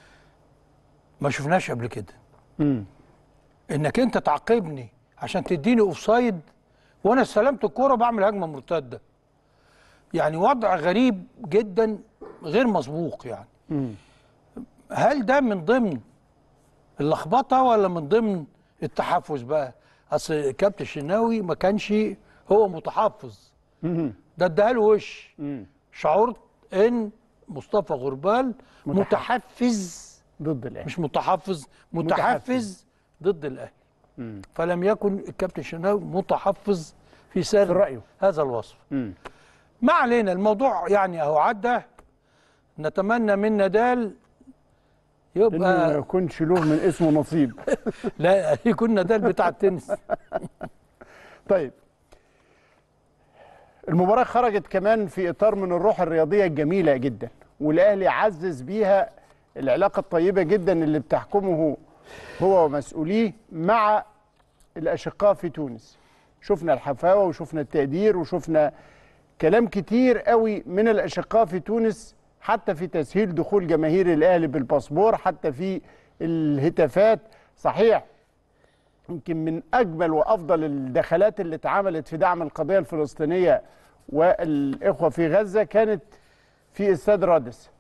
A: ما شفناش قبل كده
B: امم
A: انك انت تعاقبني عشان تديني اوفسايد وانا استلمت الكوره بعمل هجمه مرتده يعني وضع غريب جدا غير مسبوق يعني
B: امم
A: هل ده من ضمن اللخبطه ولا من ضمن التحفز بقى اصل الكابتن الشناوي ما كانش هو متحفظ
B: امم
A: ده اداها له وش
B: امم
A: شعرت ان مصطفى غربال
B: متحفز.
A: متحفز
B: ضد الاهلي
A: مش متحفز متحفز ضد الاهلي
B: امم
A: فلم يكن الكابتن الشناوي متحفظ في سر
B: في رأيه.
A: هذا الوصف
B: امم
A: ما علينا الموضوع يعني اهو عدى نتمنى من نادال
B: انه ما
A: يبقى
B: يكونش له من اسمه نصيب
A: لا يكون نادال بتاع التنس
B: طيب المباراة خرجت كمان في إطار من الروح الرياضية الجميلة جدا والأهلي عزز بيها العلاقة الطيبة جدا اللي بتحكمه هو ومسؤوليه مع الأشقاء في تونس شفنا الحفاوة وشفنا التقدير وشفنا كلام كتير قوي من الأشقاء في تونس حتى في تسهيل دخول جماهير الأهلي بالباسبور حتى في الهتافات صحيح يمكن من اجمل وافضل الدخلات اللي اتعملت في دعم القضيه الفلسطينيه والاخوه في غزه كانت في استاد رادس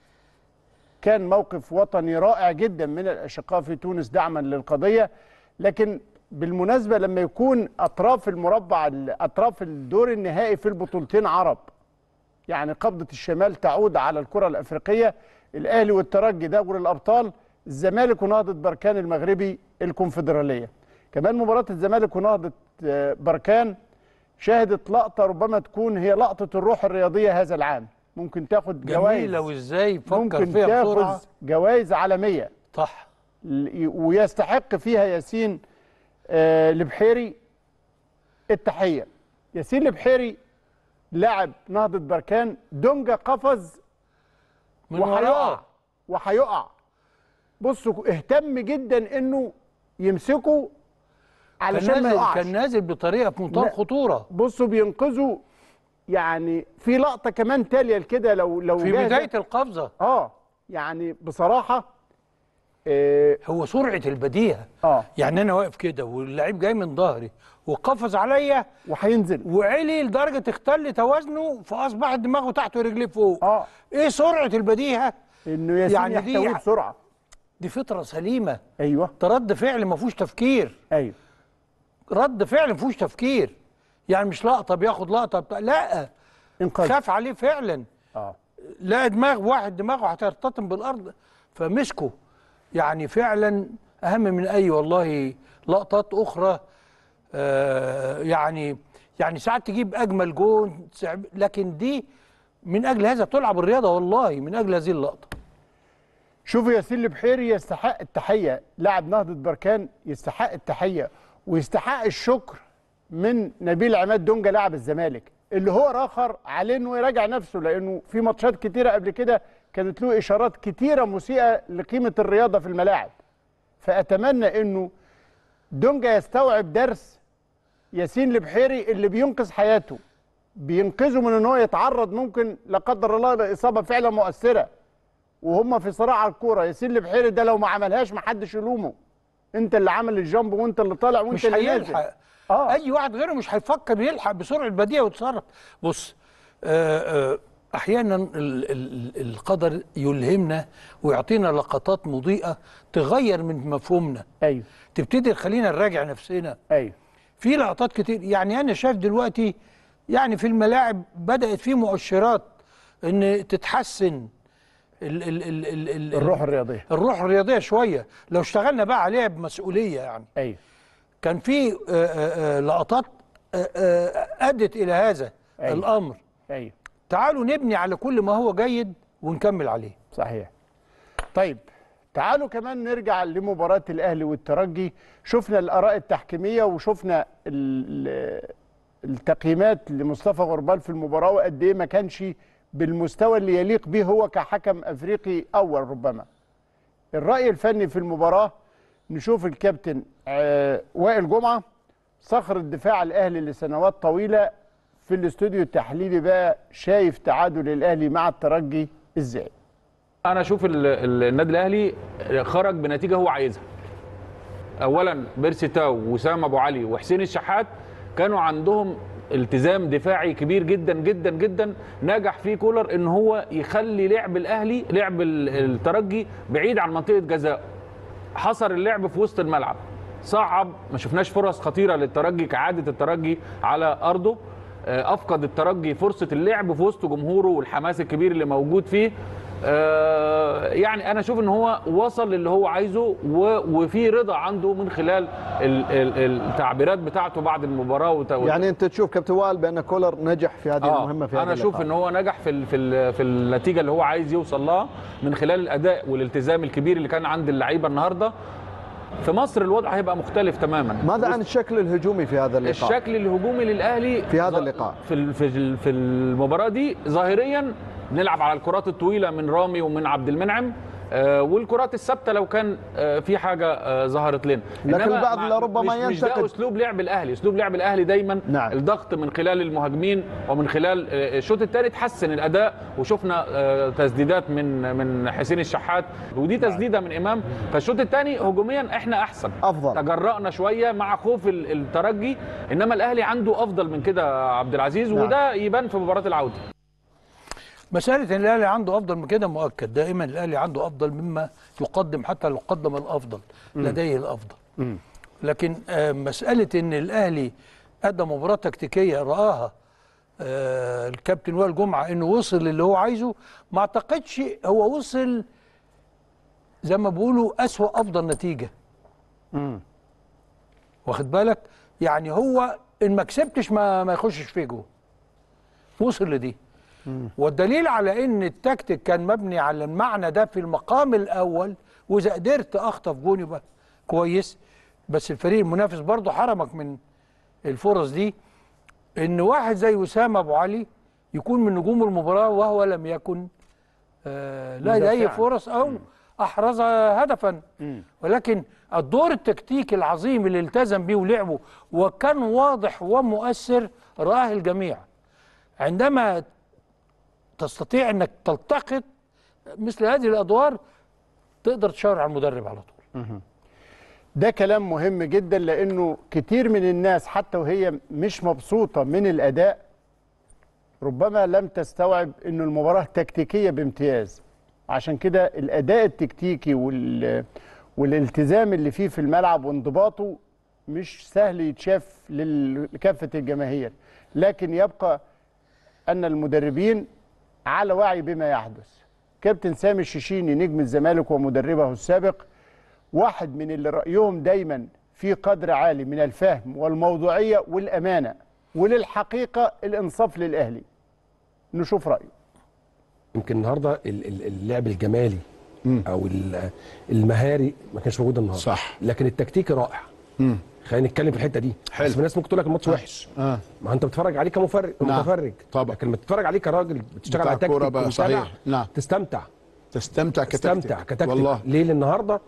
B: كان موقف وطني رائع جدا من الاشقاء في تونس دعما للقضيه لكن بالمناسبه لما يكون اطراف المربع اطراف الدور النهائي في البطولتين عرب يعني قبضه الشمال تعود على الكره الافريقيه الاهلي والترجي دوري الابطال الزمالك ونهضه بركان المغربي الكونفدراليه كمان مباراه الزمالك ونهضه آه، بركان شهدت لقطه ربما تكون هي لقطه الروح الرياضيه هذا العام ممكن تاخد جوائز
A: جميله وازاي فكر
B: ممكن
A: فيها
B: تاخذ
A: بسرعه
B: جوائز عالميه
A: صح
B: ل- ويستحق فيها ياسين آه، البحيري التحيه ياسين البحيري لاعب نهضه بركان دونجا قفز
A: من
B: وهيقع
A: وراه
B: وهيقع بصوا اهتم جدا انه يمسكه
A: كان
B: علشان ما
A: نازل
B: يقعش
A: كان نازل بطريقه في منتهى
B: لا.
A: الخطوره
B: بصوا بينقذوا يعني في لقطه كمان تاليه لكده لو لو
A: في
B: جاهزة.
A: بدايه القفزه
B: اه يعني بصراحه اه,
A: هو سرعه البديهه
B: آه.
A: يعني انا واقف كده واللعيب جاي من ظهري وقفز عليا
B: وهينزل
A: وعلي لدرجه اختل توازنه فاصبح دماغه تحت ورجليه فوق
B: اه
A: ايه سرعه البديهه
B: انه ياسين
A: يعني
B: يعني
A: دي
B: يحتويه بسرعه
A: دي فطره سليمه
B: ايوه
A: ده رد فعل ما فيهوش تفكير
B: ايوه
A: رد فعل ما فيهوش تفكير يعني مش لقطه بياخد لقطه بتاع لا
B: انقاذ
A: خاف عليه فعلا
B: اه
A: لا دماغ واحد دماغه هترتطم بالارض فمسكه يعني فعلا اهم من اي والله لقطات اخرى آه يعني يعني ساعات تجيب اجمل جون ساعات- لكن دي من اجل هذا تلعب الرياضه والله من اجل هذه اللقطه
B: شوفوا ياسين البحيري يستحق التحيه لاعب نهضه بركان يستحق التحيه ويستحق الشكر من نبيل عماد دونجا لاعب الزمالك اللي هو راخر عليه انه يراجع نفسه لانه في ماتشات كتيره قبل كده كانت له اشارات كتيره مسيئه لقيمه الرياضه في الملاعب فاتمنى انه دونجا يستوعب درس ياسين البحيري اللي بينقذ حياته بينقذه من ان هو يتعرض ممكن لا قدر الله لاصابه فعلا مؤثره وهم في صراع على الكوره ياسين البحيري ده لو ما عملهاش ما حدش يلومه انت اللي عمل الجامب وانت اللي طالع وانت
A: مش
B: اللي نازل
A: هيلحق
B: اه
A: اي واحد غيره مش هيفكر يلحق بسرعه بديهه ويتصرف بص آه، آه، احيانا ال- ال- القدر يلهمنا ويعطينا لقطات مضيئه تغير من مفهومنا
B: ايوه
A: تبتدي تخلينا نراجع نفسنا
B: ايوه
A: في لقطات كتير يعني انا شايف دلوقتي يعني في الملاعب بدات في مؤشرات ان تتحسن ال ال ال ال ال
B: الروح الرياضيه
A: الروح الرياضيه شويه لو اشتغلنا بقى عليها بمسؤوليه يعني
B: ايوه
A: كان في آه، آه، آه، لقطات آه، آه، ادت الى هذا
B: أيوة.
A: الامر
B: ايوه
A: تعالوا نبني على كل ما هو جيد ونكمل عليه
B: صحيح طيب تعالوا كمان نرجع لمباراة الأهلي والترجي شفنا الآراء التحكيمية وشفنا ال- التقييمات لمصطفى غربال في المباراة وقد إيه ما كانش بالمستوى اللي يليق به هو كحكم أفريقي أول ربما الرأي الفني في المباراة نشوف الكابتن آه، وائل جمعة صخر الدفاع الأهلي لسنوات طويلة في الاستوديو التحليلي بقى شايف تعادل الأهلي مع الترجي إزاي
F: انا اشوف ال- ال- النادي الاهلي خرج بنتيجه هو عايزها اولا بيرسي تاو وسام ابو علي وحسين الشحات كانوا عندهم التزام دفاعي كبير جدا جدا جدا نجح فيه كولر ان هو يخلي لعب الاهلي لعب ال- الترجي بعيد عن منطقه جزاء حصر اللعب في وسط الملعب صعب ما شفناش فرص خطيره للترجي كعاده الترجي على ارضه آه، افقد الترجي فرصه اللعب في وسط جمهوره والحماس الكبير اللي موجود فيه آه، يعني انا اشوف ان هو وصل للي هو عايزه و- وفي رضا عنده من خلال ال- ال- التعبيرات بتاعته بعد المباراه وت-
K: يعني انت تشوف كابتن وائل بان كولر نجح في هذه
F: آه،
K: المهمه في هذا
F: انا اشوف
K: اللقاء.
F: ان هو نجح في ال في ال في النتيجه اللي هو عايز يوصل لها من خلال الاداء والالتزام الكبير اللي كان عند اللعيبه النهارده في مصر الوضع هيبقى مختلف تماما
K: ماذا عن الشكل الهجومي في هذا اللقاء
F: الشكل الهجومي للاهلي
K: في هذا
F: ظ-
K: اللقاء.
F: في ال- في ال- في المباراه دي ظاهريا نلعب على الكرات الطويله من رامي ومن عبد المنعم
L: آه والكرات الثابته لو كان آه في حاجه آه ظهرت لنا
K: لكن
L: إنما
K: البعض
L: مع-
K: لربما
L: مش, مش ده
K: ينتقد.
L: اسلوب لعب الاهلي اسلوب لعب الاهلي دايما
B: نعم.
L: الضغط من خلال المهاجمين ومن خلال آه، الشوط الثالث حسن الاداء وشفنا آه، تسديدات من من حسين الشحات ودي تسديده من امام فالشوط الثاني هجوميا احنا احسن
K: افضل
L: تجرأنا شويه مع خوف ال- الترجي انما الاهلي عنده افضل من كده يا عبد العزيز
A: نعم.
L: وده يبان في مباراه العوده
A: مسألة إن الأهلي عنده أفضل من كده مؤكد دائما الأهلي عنده أفضل مما يقدم حتى لو قدم الأفضل
B: مم.
A: لديه الأفضل لكن آه، مسألة إن الأهلي أدى مباراة تكتيكية رآها آه، الكابتن وائل جمعة إنه وصل اللي هو عايزه ما أعتقدش هو وصل زي ما بيقولوا أسوأ أفضل نتيجة واخد بالك يعني هو إن ما كسبتش ما, ما يخشش فيه جول وصل لدي والدليل على ان التكتيك كان مبني على المعنى ده في المقام الاول واذا قدرت اخطف جون يبقى كويس بس الفريق المنافس برضه حرمك من الفرص دي ان واحد زي وسام ابو علي يكون من نجوم المباراه وهو لم يكن آه لا لديه
B: مدافعاً.
A: فرص او احرز هدفا ولكن الدور التكتيكي العظيم اللي التزم بيه ولعبه وكان واضح ومؤثر رآه الجميع عندما تستطيع انك تلتقط مثل هذه الادوار تقدر تشاور على المدرب على طول
B: ده كلام مهم جدا لانه كتير من الناس حتى وهي مش مبسوطه من الاداء ربما لم تستوعب انه المباراه تكتيكيه بامتياز عشان كده الاداء التكتيكي وال والالتزام اللي فيه في الملعب وانضباطه مش سهل يتشاف لل- لكافه الجماهير لكن يبقى ان المدربين على وعي بما يحدث كابتن سامي الشيشيني نجم الزمالك ومدربه السابق واحد من اللي رأيهم دايما في قدر عالي من الفهم والموضوعية والأمانة وللحقيقة الإنصاف للأهلي نشوف رأيه
M: يمكن النهارده ال- ال- اللعب الجمالي او ال- المهاري ما كانش موجود النهارده صح لكن التكتيكي رائع خلينا نتكلم في الحته دي حلو بس في ناس ممكن تقول لك الماتش وحش
N: اه
M: ما انت بتتفرج عليه كمفرج
N: نعم.
M: متفرج طبعا لكن لما تتفرج عليه كراجل بتشتغل
N: بتاع
M: على
N: كورة
M: تكتيك
N: بقى،
M: ومتابع،
N: صحيح. نعم.
M: تستمتع
N: تستمتع كتكتيك
M: تستمتع كتكتيك
N: والله
M: ليه لان النهارده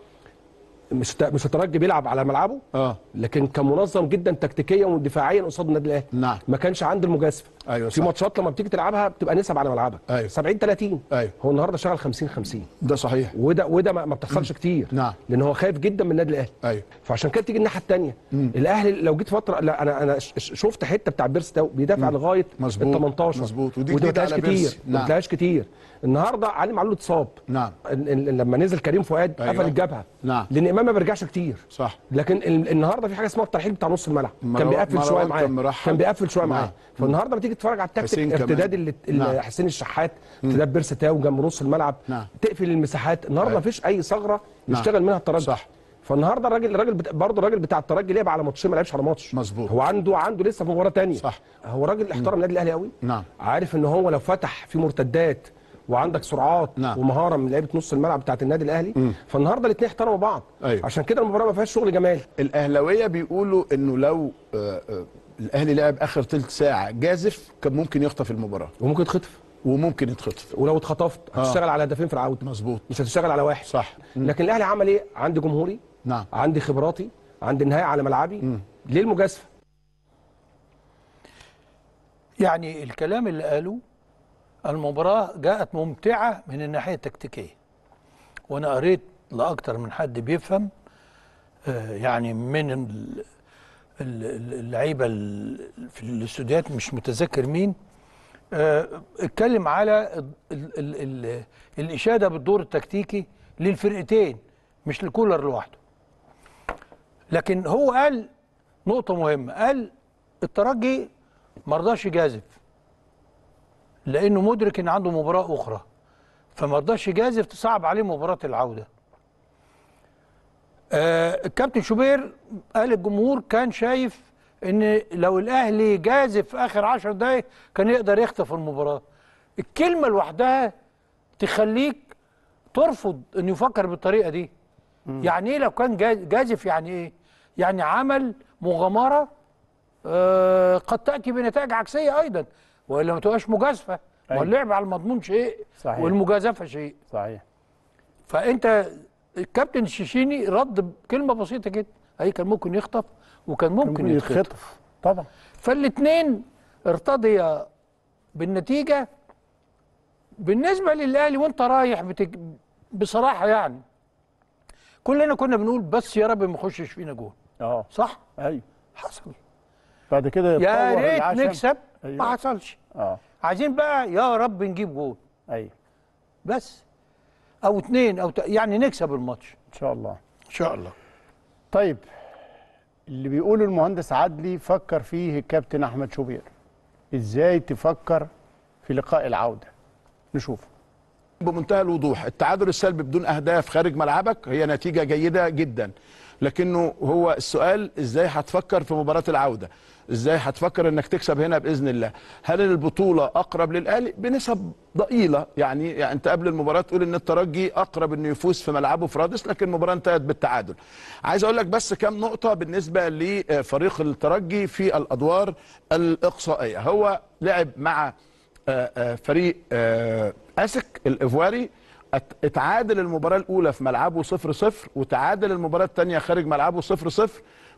M: مش ت- مش الترجي بيلعب على ملعبه
N: اه
M: لكن كان منظم جدا تكتيكيا ودفاعيا قصاد النادي الاهلي
N: نعم
M: ما كانش عنده المجازفه
N: ايوه
M: في
N: صح.
M: ماتشات لما بتيجي تلعبها بتبقى نسب على ملعبك
N: أيوة.
M: 70 30
N: ايوه
M: هو النهارده شغال 50 50
N: ده صحيح
M: وده وده ما ما بتحصلش كتير
N: نعم
M: لان هو خايف جدا من النادي الاهلي
N: ايوه
M: فعشان كده تيجي الناحيه الثانيه الاهلي لو جيت فتره لا انا انا ش- ش- شفت حته بتاع بيرس ده بيدافع لغايه
N: مظبوط.
M: ال 18
N: مظبوط. ودي
M: ودي ما
N: جديدة
M: بتلاقيش
N: على
M: كتير
N: بيرسي.
M: ما
N: نعم.
M: بتلاقيش كتير النهارده علي معلول اتصاب
N: نعم
M: ال- ال- لما نزل كريم فؤاد
N: أيوة.
M: قفل الجبهه
N: نعم
M: لان امام ما بيرجعش كتير
N: صح
M: لكن ال- النهارده في حاجه اسمها الترحيل بتاع نص الملعب كان
N: مروان-
M: بيقفل شويه
N: مروان
M: معاه
N: كان مرحب.
M: كان بيقفل شويه معاه
N: نعم.
M: فالنهارده لما تيجي تتفرج على
N: حسين
M: التكتيك
N: كمان.
M: ارتداد اللي اللي
N: نعم.
M: حسين الشحات ارتداد بيرس تاو جنب نص الملعب
N: نعم.
M: تقفل المساحات النهارده
N: أيوة.
M: ما فيش اي ثغره
N: نعم.
M: يشتغل منها الترجي
N: صح.
M: فالنهارده الراجل الراجل بتا... برضه الراجل بتاع الترجي لعب على ماتشين ما لعبش على ماتش
N: مظبوط
M: هو عنده عنده لسه في مباراه ثانيه
N: صح.
M: هو راجل احترم النادي الاهلي قوي
N: نعم
M: عارف ان هو لو فتح في مرتدات وعندك سرعات
N: نعم.
M: ومهاره من لعيبه نص الملعب بتاعت النادي الاهلي فالنهارده الاثنين احترموا بعض
N: أيوة.
M: عشان كده المباراه ما فيهاش شغل جمال
N: الاهلاويه بيقولوا انه لو آه، آه، الاهلي لعب اخر ثلث ساعه جازف كان ممكن يخطف المباراه
M: وممكن يتخطف
N: وممكن يتخطف
M: ولو اتخطفت
N: آه.
M: هتشتغل على هدفين في العوده
N: مظبوط
M: مش هتشتغل على واحد
N: صح
M: لكن الاهلي عمل ايه عندي جمهوري
N: نعم
M: عندي خبراتي عندي النهايه على ملعبي ليه المجازفه
A: يعني الكلام اللي قاله المباراة جاءت ممتعة من الناحية التكتيكية وأنا قريت لأكتر من حد بيفهم آه، يعني من ال- ال- ال- اللعيبة ال- في الاستوديوهات مش متذكر مين آه، اتكلم على ال ال ال ال الإشادة بالدور التكتيكي للفرقتين مش لكولر لوحده لكن هو قال نقطة مهمة قال الترجي مرضاش يجازف لانه مدرك ان عنده مباراه اخرى فما رضاش يجازف تصعب عليه مباراه العوده آه الكابتن شوبير قال الجمهور كان شايف ان لو الاهلي جازف في اخر عشر دقايق كان يقدر يخطف المباراه الكلمه لوحدها تخليك ترفض انه يفكر بالطريقه دي يعني ايه لو كان جاز- جازف يعني ايه يعني عمل مغامره آه قد تاتي بنتائج عكسيه ايضا والا ما تبقاش مجازفه ما
B: أيوة.
A: اللعب على المضمون شيء
B: صحيح.
A: والمجازفه شيء
B: صحيح
A: فانت الكابتن الشيشيني رد بكلمه بسيطه جدا اي كان ممكن يخطف وكان ممكن,
B: ممكن
A: يتخطف
B: يتخطف طبعا
A: فالاثنين ارتضيا بالنتيجه بالنسبه للاهلي وانت رايح بتج... بصراحه يعني كلنا كنا بنقول بس يا رب ما يخشش فينا جول
B: اه
A: صح
B: ايوه
A: حصل
B: بعد كده
A: يا
B: يتطور
A: ريت
B: العشم.
A: نكسب
B: أيوة.
A: ما حصلش
B: اه
A: عايزين بقى يا رب نجيب جول
B: ايوه
A: بس او اتنين او ت... يعني نكسب الماتش
B: ان شاء الله
A: ان شاء الله
B: طيب اللي بيقوله المهندس عدلي فكر فيه الكابتن احمد شوبير ازاي تفكر في لقاء العوده نشوف
N: بمنتهى الوضوح التعادل السلبي بدون اهداف خارج ملعبك هي نتيجه جيده جدا لكنه هو السؤال ازاي هتفكر في مباراه العوده ازاي هتفكر انك تكسب هنا باذن الله هل البطوله اقرب للاهلي بنسب ضئيله يعني, يعني انت قبل المباراه تقول ان الترجي اقرب انه يفوز في ملعبه في رادس لكن المباراه انتهت بالتعادل عايز اقول لك بس كام نقطه بالنسبه لفريق الترجي في الادوار الاقصائيه هو لعب مع آه، آه، فريق آه، اسك الايفواري ات- اتعادل المباراه الاولى في ملعبه 0 0 وتعادل المباراه الثانيه خارج ملعبه 0 0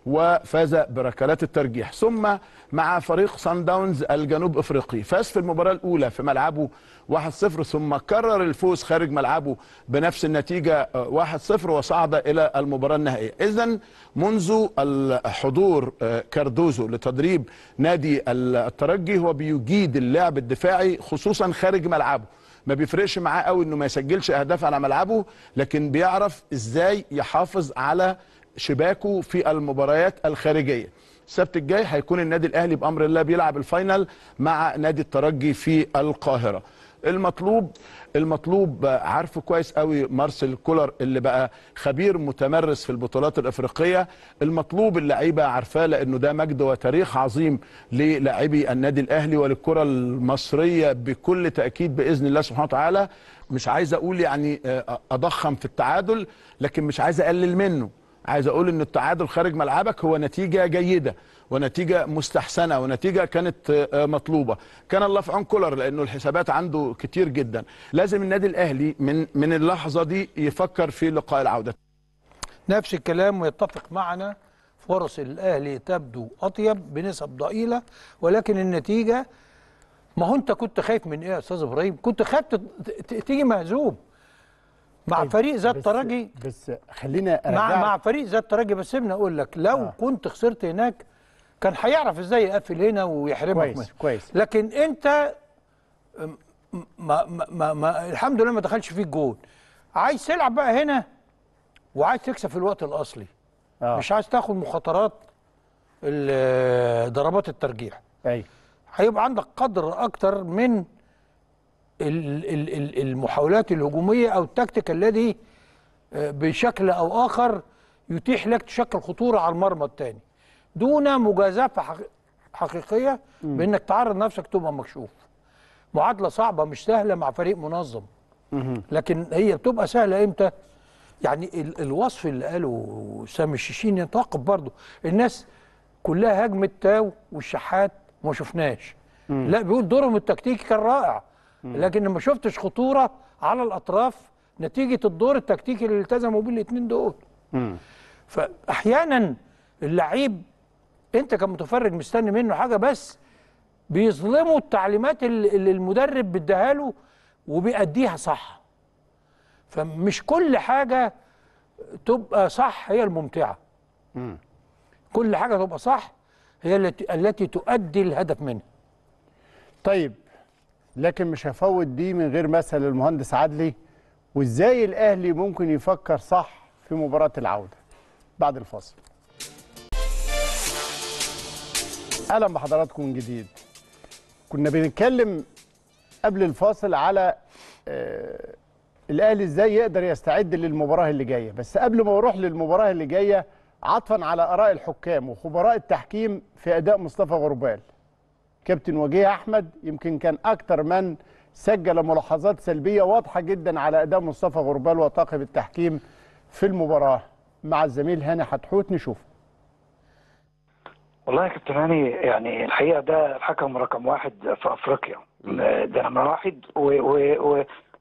N: وفاز بركلات الترجيح ثم مع فريق سان داونز الجنوب افريقي فاز في المباراه الاولى في ملعبه 1 0 ثم كرر الفوز خارج ملعبه بنفس النتيجه 1 0 وصعد الى المباراه النهائيه اذا منذ الحضور آه، كاردوزو لتدريب نادي الترجي هو بيجيد اللعب الدفاعي خصوصا خارج ملعبه ما بيفرقش معاه قوي انه ما يسجلش اهداف على ملعبه لكن بيعرف ازاي يحافظ على شباكه في المباريات الخارجيه السبت الجاي هيكون النادي الاهلي بامر الله بيلعب الفاينل مع نادي الترجي في القاهره المطلوب المطلوب عارفه كويس قوي مارسيل كولر اللي بقى خبير متمرس في البطولات الافريقيه المطلوب اللعيبه عارفاه لانه ده مجد وتاريخ عظيم للاعبي النادي الاهلي وللكره المصريه بكل تاكيد باذن الله سبحانه وتعالى مش عايز اقول يعني آه، اضخم في التعادل لكن مش عايز اقلل منه عايز اقول ان التعادل خارج ملعبك هو نتيجه جيده ونتيجه مستحسنه ونتيجه كانت آه، مطلوبه كان الله في عون كولر لانه الحسابات عنده كتير جدا لازم النادي الاهلي من من اللحظه دي يفكر في لقاء العوده
A: نفس الكلام ويتفق معنا فرص الاهلي تبدو اطيب بنسب ضئيله ولكن النتيجه ما هو انت كنت خايف من ايه يا استاذ ابراهيم كنت خايف تت- ت- تيجي مهزوم مع
B: طيب،
A: فريق ذات
B: بس-
A: ترجي
B: بس خلينا
A: مع
B: أرجعك-
A: مع فريق ذات ترجي بس سيبني اقول لك لو آه. كنت خسرت هناك كان هيعرف ازاي يقفل هنا ويحرمك
B: كويس
A: منه.
B: كويس
A: لكن انت ما ما ما, ما الحمد لله ما دخلش فيك جول عايز تلعب بقى هنا وعايز تكسب في الوقت الاصلي
B: آه.
A: مش عايز تاخد مخاطرات ال- ضربات الترجيح
B: ايوه
A: هيبقى عندك قدر اكتر من ال- ال- ال- المحاولات الهجوميه او التكتيك الذي آه، بشكل او اخر يتيح لك تشكل خطوره على المرمى الثاني دون مجازفه حقي- حقيقيه
B: مم.
A: بانك تعرض نفسك تبقى مكشوف معادله صعبه مش سهله مع فريق منظم لكن هي بتبقى سهله امتى يعني ال- الوصف اللي قاله سامي الشيشين يتوقف برضه الناس كلها هجمت تاو والشحات وما شفناش
B: مم.
A: لا بيقول دورهم التكتيكي كان رائع لكن ما شفتش خطوره على الاطراف نتيجه الدور التكتيكي اللي التزموا بيه الاثنين دول
B: مم.
A: فاحيانا اللعيب انت كمتفرج مستني منه حاجه بس بيظلموا التعليمات اللي اللي المدرب بيديها له وبيأديها صح فمش كل حاجه تبقى صح هي الممتعه
B: مم.
A: كل حاجه تبقى صح هي التي التي تؤدي الهدف منها
B: طيب لكن مش هفوت دي من غير مثل المهندس عدلي وازاي الاهلي ممكن يفكر صح في مباراه العوده بعد الفاصل اهلا بحضراتكم من جديد كنا بنتكلم قبل الفاصل على آه الاهلي ازاي يقدر يستعد للمباراه اللي جايه بس قبل ما اروح للمباراه اللي جايه عطفا على اراء الحكام وخبراء التحكيم في اداء مصطفى غربال كابتن وجيه احمد يمكن كان اكتر من سجل ملاحظات سلبيه واضحه جدا على اداء مصطفى غربال وطاقم التحكيم في المباراه مع الزميل هاني حتحوت نشوف
O: والله يا كابتن هاني يعني الحقيقه ده الحكم رقم واحد في افريقيا ده نمره واحد و و و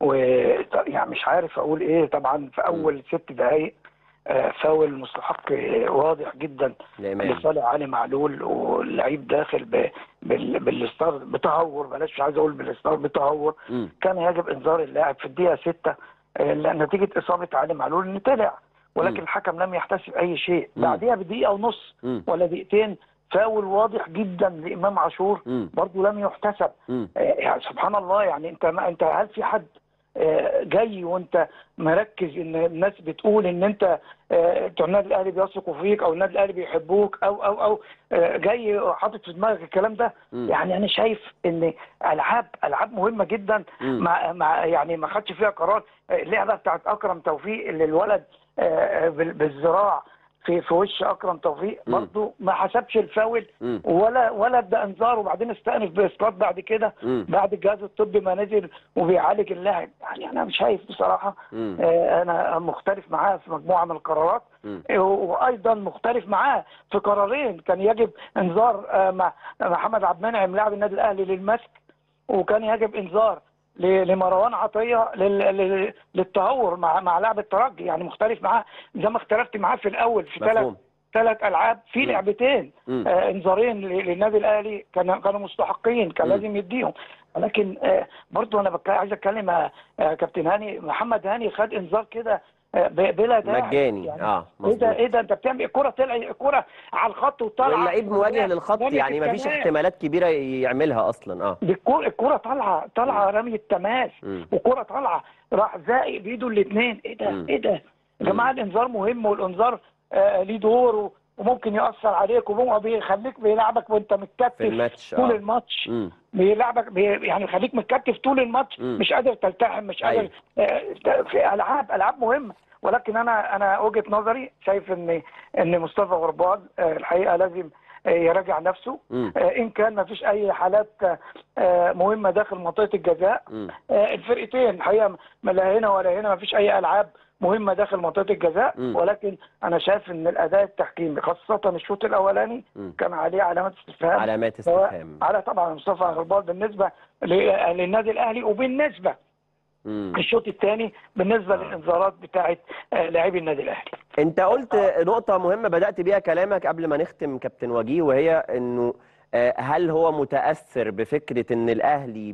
O: و يعني مش عارف اقول ايه طبعا في اول ست دقائق آه، فاول مستحق آه، واضح جدا
P: لإمام.
O: لصالح علي معلول واللعيب داخل ب... بال... بالستار بتهور بلاش مش عايز اقول بالستار بتهور
P: مم.
O: كان يجب انذار اللاعب في الدقيقه 6 نتيجه اصابه علي معلول ان طلع ولكن
P: مم.
O: الحكم لم يحتسب اي شيء
P: مم.
O: بعديها بدقيقه ونص
P: مم.
O: ولا دقيقتين فاول واضح جدا لامام عاشور
P: مم.
O: برضه لم يحتسب
P: مم.
O: آه، يعني سبحان الله يعني انت ما انت هل في حد آه، جاي وانت مركز ان الناس بتقول ان انت آه، بتوع النادي الاهلي بيثقوا فيك او النادي الاهلي بيحبوك او او او آه، جاي حاطط في دماغك الكلام ده
P: مم.
O: يعني انا شايف ان العاب العاب مهمه جدا
P: مم.
O: مع مع يعني ما خدش فيها قرار آه، اللعبه بتاعت اكرم توفيق اللي الولد آه، آه، بال- بالذراع في في وش اكرم توفيق
P: مم.
O: برضه ما حسبش الفاول
P: مم.
O: ولا ولا ادى انذار وبعدين استأنف باسقاط بعد كده
P: مم.
O: بعد الجهاز الطبي ما نزل وبيعالج اللاعب يعني انا مش شايف بصراحه
P: مم.
O: آه، انا مختلف معاه في مجموعه من القرارات
P: مم.
O: آه، وايضا مختلف معاه في قرارين كان يجب انذار آه، مع محمد عبد المنعم لاعب النادي الاهلي للمسك وكان يجب انذار ل- لمروان عطيه لل- لل- للتهور مع مع لاعب الترجي يعني مختلف معاه زي ما اختلفت معاه في الاول في ثلاث
P: مفهوم.
O: ثلاث العاب في لعبتين
P: مم.
O: آه انذارين ل- للنادي الاهلي كانوا كانوا مستحقين كان
P: مم.
O: لازم يديهم ولكن آه برضو انا بك... عايز اتكلم آه آه، كابتن هاني محمد هاني خد انذار كده آه ب- بلا داعي
P: مجاني
O: يعني
P: اه
O: ايه
P: مظبوط
O: ده ايه ده انت بتعمل الكره طلع الكره على الخط وطالعه
P: واللعيب مواجه للخط
O: رمية
P: يعني مفيش
O: التماس.
P: احتمالات كبيره يعملها اصلا اه
O: دي الكوره الكوره طالعه طالعه رميه تماس
P: مم.
O: وكوره طالعه راح زائق بايده الاثنين ايه ده
P: مم.
O: ايه ده يا جماعه الانذار مهم والانذار آه ليه دور و- وممكن ياثر عليك وهو بيخليك بيلعبك وانت متكتف
P: في الماتش
O: طول
P: اه
O: الماتش
P: مم.
O: بيلعبك بي يعني يخليك متكتف طول الماتش
P: مم.
O: مش قادر تلتحم مش قادر آه، في العاب العاب مهمه ولكن انا انا وجهه نظري شايف ان ان مصطفى غربال آه، الحقيقه لازم آه، يراجع نفسه
P: مم.
O: آه، ان كان ما فيش اي حالات آه، مهمه داخل منطقه الجزاء
P: مم.
O: آه، الفرقتين الحقيقه ما لا هنا ولا هنا ما فيش اي العاب مهمه داخل منطقه الجزاء
P: مم.
O: ولكن انا شايف ان الاداء التحكيمي خاصه الشوط الاولاني
P: مم.
O: كان عليه علامات استفهام
P: علامات
O: سواء
P: استفهام
O: على طبعا مصطفى غربال بالنسبه ل- للنادي الاهلي وبالنسبه
P: مم.
O: للشوط الثاني بالنسبه للانذارات بتاعه آه، لاعبي النادي الاهلي
P: انت قلت نقطة مهمة بدأت بيها كلامك قبل ما نختم كابتن وجيه وهي انه آه، هل هو متأثر بفكرة ان الاهلي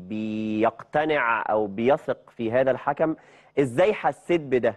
P: بيقتنع او بيثق في هذا الحكم ازاي حسيت بده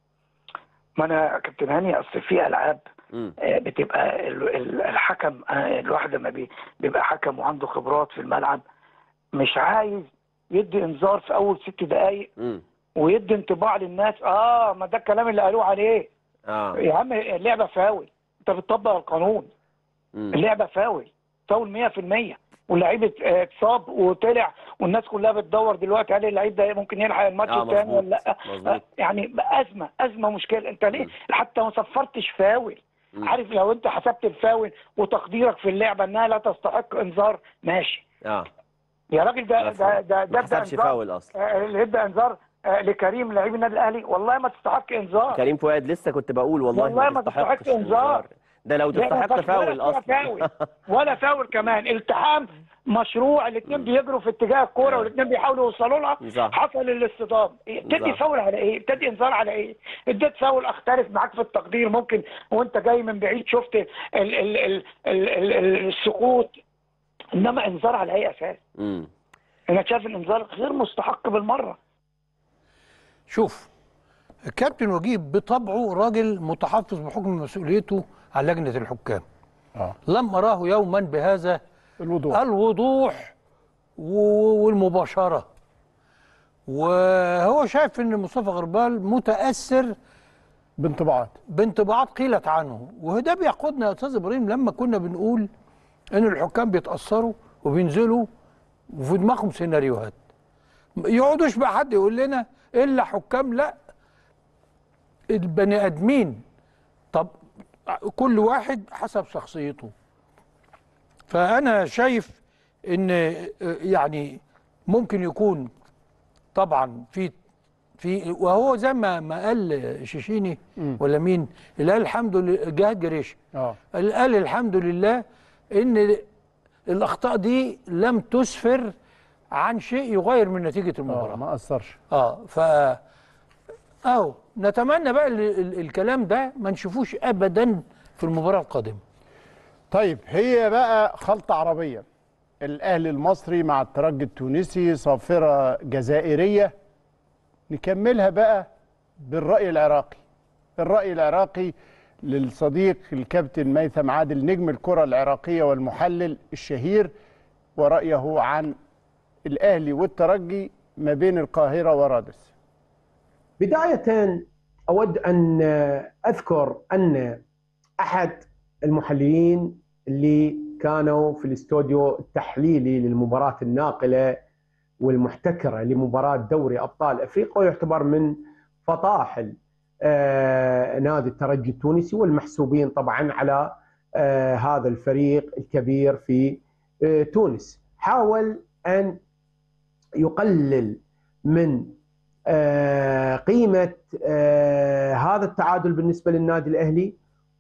O: ما انا يا كابتن هاني اصل في العاب
P: مم.
O: آه، بتبقى ال- ال- الحكم آه، الواحد لما بي- بيبقى حكم وعنده خبرات في الملعب مش عايز يدي انذار في اول ست دقائق
P: مم.
O: ويدي انطباع للناس اه ما ده الكلام اللي قالوه عليه
P: اه
O: يا عم اللعبه فاول انت بتطبق القانون
P: مم.
O: اللعبه فاول فاول 100% واللعيب ات- اه اتصاب وطلع والناس كلها بتدور دلوقتي هل اللعيب ده ممكن يلحق الماتش
P: آه،
O: الثاني
P: مظبوط،
O: ولا لا
P: مظبوط.
O: آه، يعني ازمه ازمه مشكله انت ليه حتى ما صفرتش فاول
P: مم.
O: عارف لو انت حسبت الفاول وتقديرك في اللعبه انها لا تستحق انذار ماشي
P: اه
O: يا راجل ده
P: مفهوم.
O: ده ده ده
P: ما حسبش فاول اصلا
O: آه، اللي ادى انذار آه، لكريم لعيب النادي الاهلي والله ما تستحق انذار
P: كريم فؤاد لسه كنت بقول والله,
O: والله ما
P: تستحقش
O: تستحق انذار
P: ده لو
O: لا، ما
P: تستحق
O: فيهاش
P: فاول
O: ولا
P: اصلا
O: فاول ولا فاول كمان التحام مشروع الاثنين بيجروا في اتجاه الكوره والاثنين بيحاولوا يوصلوا لها
P: صح.
O: حصل الاصطدام إيه، بتدي
P: صح.
O: فاول على ايه؟ بتدي انذار على ايه؟ اديت فاول اختلف معاك في التقدير ممكن وانت جاي من بعيد شفت ال ال ال ال ال ال السقوط انما انذار على اي اساس؟
P: مم.
O: انا شايف الانذار غير مستحق بالمره
A: شوف الكابتن وجيه بطبعه راجل متحفظ بحكم مسؤوليته على لجنه الحكام
B: اه
A: لم اراه يوما بهذا
B: الوضوح
A: الوضوح و- والمباشره وهو شايف ان مصطفى غربال متاثر
B: بانطباعات
A: بانطباعات قيلت عنه وده بيقودنا يا استاذ ابراهيم لما كنا بنقول ان الحكام بيتاثروا وبينزلوا وفي دماغهم سيناريوهات يقعدوش بقى حد يقول لنا الا حكام لا البني ادمين طب كل واحد حسب شخصيته فانا شايف ان يعني ممكن يكون طبعا في في وهو زي ما ما قال شيشيني ولا مين اللي قال الحمد لله جهاد جريش
B: اه
A: اللي قال الحمد لله ان الاخطاء دي لم تسفر عن شيء يغير من نتيجه المباراه
B: اه ما اثرش
A: اه ف اهو نتمنى بقى ال... ال... الكلام ده ما نشوفوش ابدا في المباراه القادمه
B: طيب هي بقى خلطة عربية الأهلي المصري مع الترجي التونسي صافرة جزائرية نكملها بقى بالرأي العراقي الرأي العراقي للصديق الكابتن ميثم عادل نجم الكرة العراقية والمحلل الشهير ورأيه عن الأهلي والترجي ما بين القاهرة ورادس
Q: بداية أود أن أذكر أن أحد المحللين اللي كانوا في الاستوديو التحليلي للمباراة الناقلة والمحتكرة لمباراة دوري أبطال أفريقيا ويعتبر من فطاحل آه، نادي الترجي التونسي والمحسوبين طبعا على آه، هذا الفريق الكبير في آه، تونس حاول أن يقلل من آه، قيمة آه، هذا التعادل بالنسبة للنادي الأهلي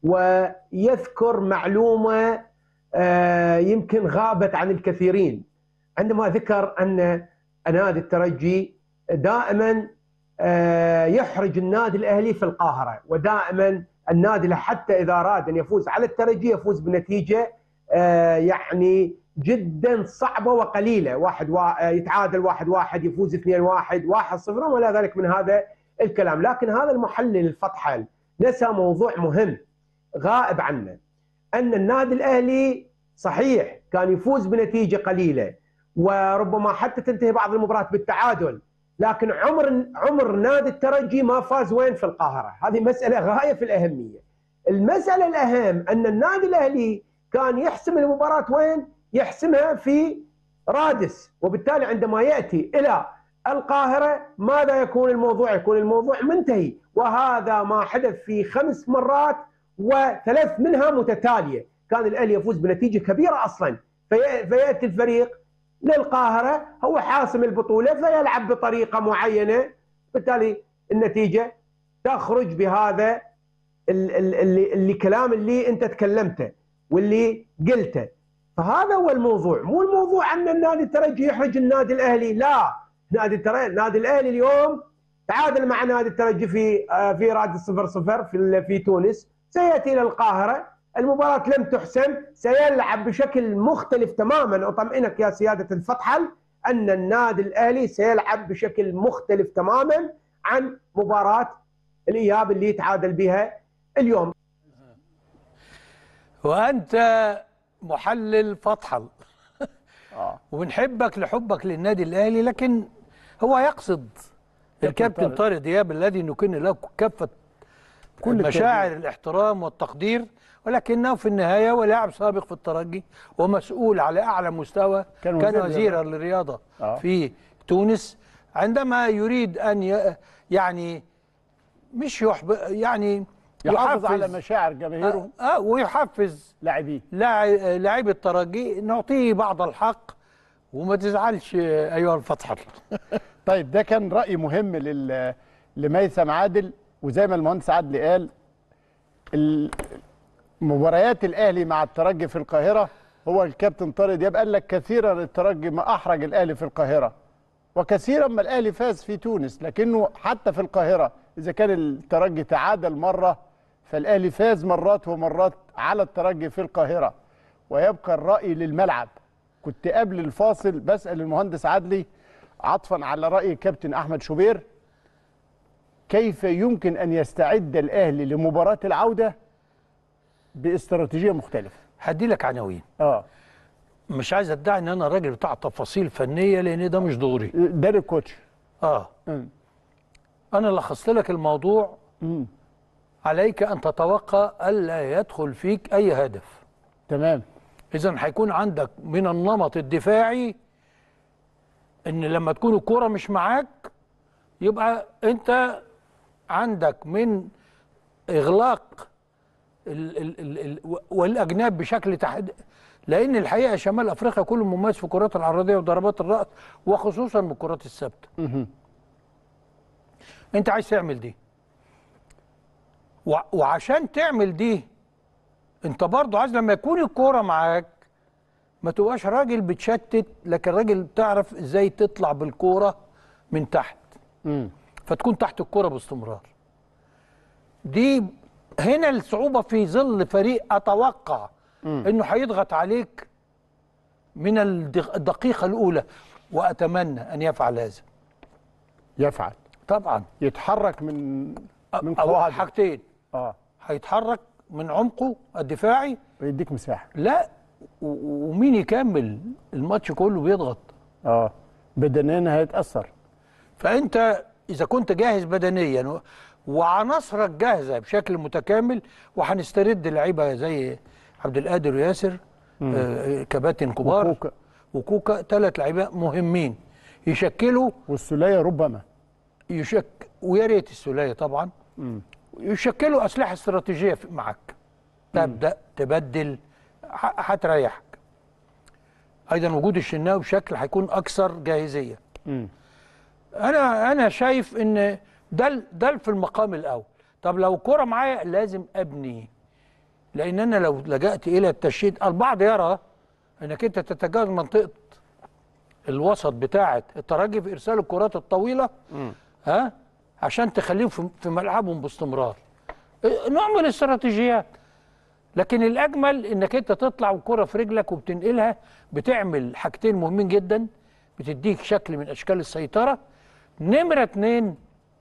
Q: ويذكر معلومة آه، يمكن غابت عن الكثيرين عندما ذكر أن نادي الترجي دائما آه، يحرج النادي الأهلي في القاهرة ودائما النادي حتى إذا أراد أن يفوز على الترجي يفوز بنتيجة آه، يعني جدا صعبة وقليلة واحد وا... آه، يتعادل واحد واحد يفوز اثنين واحد واحد صفر ولا ذلك من هذا الكلام لكن هذا المحلل الفطحل نسى موضوع مهم غائب عنه أن النادي الأهلي صحيح كان يفوز بنتيجة قليلة وربما حتى تنتهي بعض المباريات بالتعادل لكن عمر عمر نادي الترجي ما فاز وين في القاهرة هذه مسألة غاية في الأهمية المسألة الأهم أن النادي الأهلي كان يحسم المباراة وين يحسمها في رادس وبالتالي عندما يأتي إلى القاهرة ماذا يكون الموضوع يكون الموضوع منتهي وهذا ما حدث في خمس مرات وثلاث منها متتالية كان الأهلي يفوز بنتيجة كبيرة أصلا في فيأتي الفريق للقاهرة هو حاسم البطولة فيلعب بطريقة معينة بالتالي النتيجة تخرج بهذا ال- ال- اللي, اللي كلام اللي انت تكلمته واللي قلته فهذا هو الموضوع مو الموضوع ان النادي الترجي يحرج النادي الاهلي لا نادي الترجي النادي الاهلي اليوم تعادل مع نادي الترجي في آه، في رادس 0 0 في ال- في تونس سياتي الى القاهره المباراة لم تحسم سيلعب بشكل مختلف تماما أطمئنك يا سيادة الفطحل أن النادي الأهلي سيلعب بشكل مختلف تماما عن مباراة الإياب اللي يتعادل بها اليوم
A: وانت محلل فطحل وبنحبك لحبك للنادي الاهلي لكن هو يقصد الكابتن
B: طارق.
A: طارق دياب الذي نكن له كافه
B: كل
A: مشاعر
B: التقدير.
A: الاحترام والتقدير ولكنه في النهايه هو لاعب سابق في الترجي ومسؤول على اعلى مستوى
B: كان
A: كان,
B: وزير
A: وزيرا
B: الرياضة.
A: للرياضه
B: آه.
A: في تونس عندما يريد ان ي- يعني مش يحب يعني
B: يحافظ على مشاعر جماهيره
A: اه, آه ويحفز
B: لاعبيه
A: لاعب الترجي نعطيه بعض الحق وما تزعلش آه، ايها الفتحل
B: طيب ده كان رأي مهم لل... لميثم عادل وزي ما المهندس عادل قال ال- مباريات الأهلي مع الترجي في القاهرة هو الكابتن طارق دياب قال لك كثيرا الترجي ما أحرج الأهلي في القاهرة وكثيرا ما الأهلي فاز في تونس لكنه حتى في القاهرة إذا كان الترجي تعادل مرة فالأهلي فاز مرات ومرات على الترجي في القاهرة ويبقى الرأي للملعب كنت قبل الفاصل بسأل المهندس عدلي عطفا على رأي كابتن أحمد شوبير كيف يمكن أن يستعد الأهلي لمباراة العودة باستراتيجية مختلفة
A: هدي لك عناوين
B: اه
A: مش عايز ادعي ان انا راجل بتاع تفاصيل فنيه لان ده مش دوري
B: ده الكوتش
A: اه انا لخصت لك الموضوع عليك ان تتوقع الا يدخل فيك اي هدف
B: تمام
A: اذا هيكون عندك من النمط الدفاعي ان لما تكون الكوره مش معاك يبقى انت عندك من اغلاق ال ال ال ال والاجناب بشكل تحد لان الحقيقه شمال افريقيا كله مميز في الكرات العرضيه وضربات الراس وخصوصا بالكرات الثابته انت عايز تعمل دي وع- وعشان تعمل دي انت برضو عايز لما يكون الكوره معاك ما تبقاش راجل بتشتت لكن راجل تعرف ازاي تطلع بالكوره من تحت
B: مم.
A: فتكون تحت الكوره باستمرار دي هنا الصعوبه في ظل فريق اتوقع انه هيضغط عليك من الدق- الدقيقه الاولى واتمنى ان يفعل هذا
B: يفعل
A: طبعا
B: يتحرك من من
A: أو
B: قواعده
A: حاجتين
B: اه
A: هيتحرك من عمقه الدفاعي
B: ويديك مساحه
A: لا و- ومين يكمل الماتش كله بيضغط
B: اه بدنيا هيتاثر
A: فانت اذا كنت جاهز بدنيا و- وعناصرك جاهزه بشكل متكامل وهنسترد لعيبه زي عبد القادر وياسر
B: مم.
A: آه كباتن كبار
B: وكوكا.
A: وكوكا ثلاث لعيبه مهمين يشكلوا
B: والسوليه ربما
A: يشك ويا ريت السوليه طبعا
B: مم.
A: يشكلوا اسلحه استراتيجيه في- معك تبدا تبدل ه- هتريحك ايضا وجود الشناوي بشكل هيكون اكثر جاهزيه
B: مم.
A: انا انا شايف ان ده ال- ده في المقام الاول طب لو كرة معايا لازم ابني لان انا لو لجأت الى التشديد البعض يرى انك انت تتجاوز منطقه الوسط بتاعه الترجي في ارسال الكرات الطويله ها عشان تخليهم في- في ملعبهم باستمرار إيه، نوع من الاستراتيجيات لكن الاجمل انك انت تطلع والكره في رجلك وبتنقلها بتعمل حاجتين مهمين جدا بتديك شكل من اشكال السيطره نمره اتنين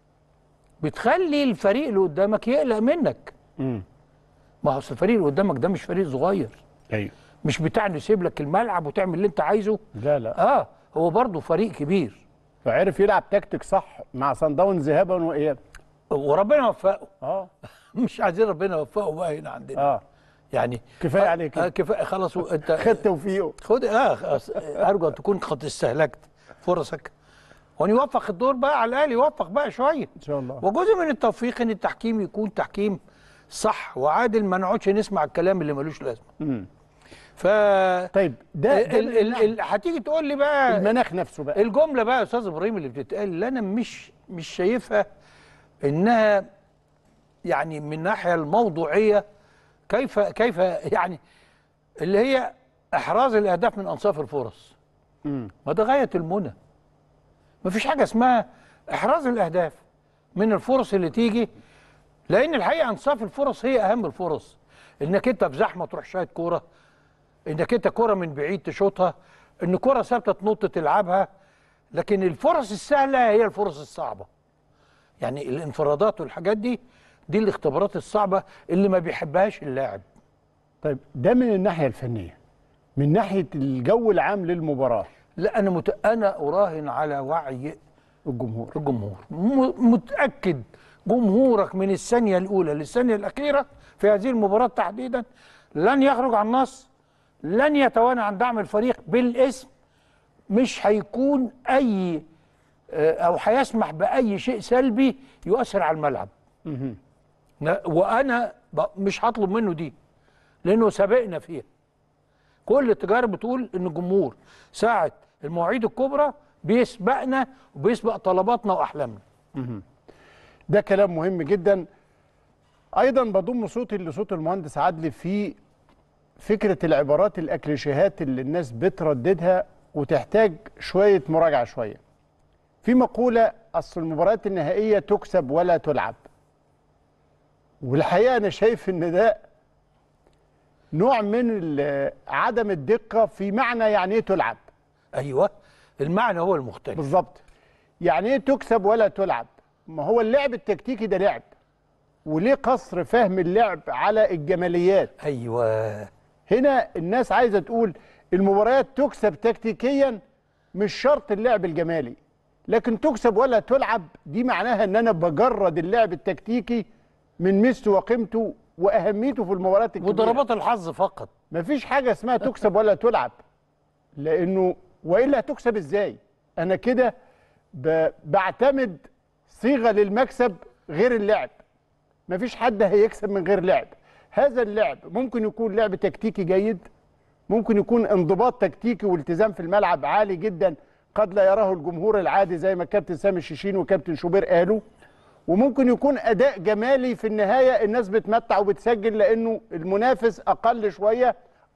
A: بتخلي الفريق اللي قدامك يقلق منك
B: مم.
A: ما هو أصل الفريق اللي قدامك ده مش فريق صغير
B: ايوه
A: مش بتاع إنه يسيب لك الملعب وتعمل اللي انت عايزه
B: لا لا
A: اه هو برضه فريق كبير
B: فعرف يلعب تكتيك صح مع صن داون ذهابا وايابا
A: وربنا وفقه
B: اه
A: مش عايزين ربنا يوفقه بقى هنا عندنا
B: اه
A: يعني
B: كفايه
A: آه
B: عليك
A: آه كفايه خلاص و- انت
B: خد توفيقه
A: خد اه خلاص، ارجو ان تكون قد استهلكت فرصك وان يوفق الدور بقى على الاقل يوفق بقى شويه
B: ان شاء الله
A: وجزء من التوفيق ان التحكيم يكون تحكيم صح وعادل ما نقعدش نسمع الكلام اللي ملوش لازمه
B: مم.
A: ف
B: طيب ده, ده
A: ال- ال- ال- هتيجي تقول لي بقى
B: المناخ نفسه بقى
A: الجمله بقى يا استاذ ابراهيم اللي بتتقال اللي انا مش مش شايفها انها يعني من الناحيه الموضوعيه كيف كيف يعني اللي هي احراز الاهداف من انصاف الفرص
B: مم.
A: ما ده غايه المنى ما فيش حاجه اسمها احراز الاهداف من الفرص اللي تيجي لان الحقيقه انصاف الفرص هي اهم الفرص انك انت في زحمه تروح شايط كوره انك انت كوره من بعيد تشوطها ان كوره ثابته تنط تلعبها لكن الفرص السهله هي الفرص الصعبه يعني الانفرادات والحاجات دي دي الاختبارات الصعبه اللي ما بيحبهاش اللاعب
B: طيب ده من الناحيه الفنيه من ناحيه الجو العام للمباراه
A: لا انا مت... انا اراهن على وعي
B: الجمهور
A: الجمهور م... متاكد جمهورك من الثانيه الاولى للثانيه الاخيره في هذه المباراه تحديدا لن يخرج عن النص لن يتوانى عن دعم الفريق بالاسم مش هيكون اي آه، او هيسمح باي شيء سلبي يؤثر على الملعب
B: مهم.
A: لا، وانا ب- مش هطلب منه دي لانه سابقنا فيها كل التجارب بتقول ان الجمهور ساعه المواعيد الكبرى بيسبقنا وبيسبق طلباتنا واحلامنا
B: مهم. ده كلام مهم جدا ايضا بضم صوتي لصوت المهندس عدلي في فكره العبارات الاكليشيهات اللي الناس بترددها وتحتاج شويه مراجعه شويه في مقوله اصل المباريات النهائيه تكسب ولا تلعب والحقيقه انا شايف ان ده نوع من ال- عدم الدقه في معنى يعني ايه تلعب
A: ايوه المعنى هو المختلف
B: بالظبط يعني ايه تكسب ولا تلعب ما هو اللعب التكتيكي ده لعب وليه قصر فهم اللعب على الجماليات
A: ايوه
B: هنا الناس عايزه تقول المباريات تكسب تكتيكيا مش شرط اللعب الجمالي لكن تكسب ولا تلعب دي معناها ان انا بجرد اللعب التكتيكي من ميزته وقيمته واهميته في المباريات الكبيره
A: وضربات الحظ فقط
B: مفيش حاجه اسمها تكسب ولا تلعب لانه والا هتكسب ازاي انا كده ب- بعتمد صيغه للمكسب غير اللعب مفيش حد هيكسب من غير لعب هذا اللعب ممكن يكون لعب تكتيكي جيد ممكن يكون انضباط تكتيكي والتزام في الملعب عالي جدا قد لا يراه الجمهور العادي زي ما كابتن سامي الشيشين وكابتن شوبير قالوا وممكن يكون اداء جمالي في النهايه الناس بتمتع وبتسجل لانه المنافس اقل شويه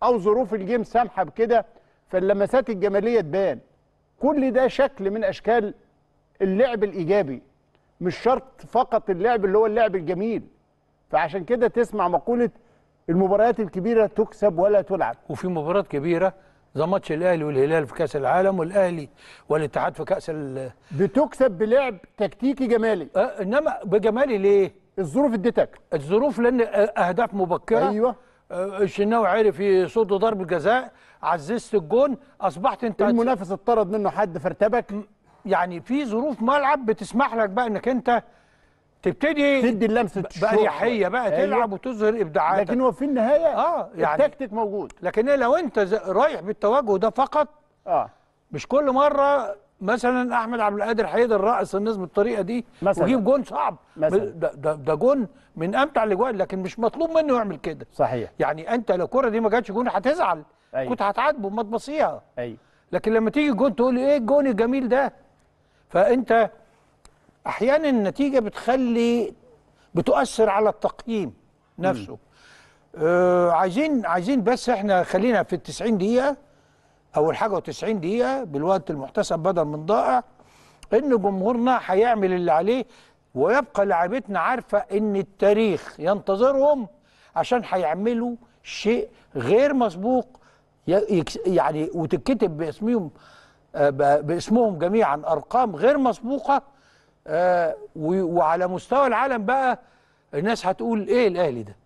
B: او ظروف الجيم سامحه بكده فاللمسات الجماليه تبان كل ده شكل من اشكال اللعب الايجابي مش شرط فقط اللعب اللي هو اللعب الجميل فعشان كده تسمع مقوله المباريات الكبيره تكسب ولا تلعب
A: وفي مباريات كبيره زي ماتش الاهلي والهلال في كاس العالم والاهلي والاتحاد في كاس ال
B: بتكسب بلعب تكتيكي جمالي
A: آه انما بجمالي ليه؟
B: الظروف اديتك
A: الظروف لان آه، اهداف مبكره
B: ايوه
A: آه، الشناوي عرف يصد ضربه جزاء عززت الجون اصبحت انت
B: المنافس اتطرد منه حد فارتبك
A: يعني في ظروف ملعب بتسمح لك بقى انك انت تبتدي
B: تدي اللمسه
A: بأريحية بقى
B: أيوة.
A: تلعب وتظهر ابداعاتك
B: لكن هو في النهايه
A: اه يعني
B: التكتيك موجود
A: لكن إيه لو انت ز- رايح بالتوجه ده فقط
B: اه
A: مش كل مره مثلا احمد عبد القادر هيقدر رقص الناس بالطريقه دي
B: مثلاً.
A: ويجيب جون صعب
B: مثلاً.
A: ده, ده, ده جون من امتع الاجوان لكن مش مطلوب منه يعمل كده
B: صحيح
A: يعني انت لو الكره دي ما جاتش جون هتزعل
B: أيوة.
A: كنت هتعاتبه ما تبصيها
B: ايوه
A: لكن لما تيجي جون تقول ايه الجون الجميل ده فانت احيانا النتيجه بتخلي بتؤثر على التقييم نفسه آه عايزين عايزين بس احنا خلينا في ال 90 دقيقه اول حاجه و90 دقيقه بالوقت المحتسب بدل من ضائع ان جمهورنا هيعمل اللي عليه ويبقى لاعبتنا عارفه ان التاريخ ينتظرهم عشان هيعملوا شيء غير مسبوق ي- يكس- يعني وتتكتب باسمهم آه، ب- باسمهم جميعا ارقام غير مسبوقه آه، و- وعلى مستوى العالم بقى الناس هتقول ايه الاهلي ده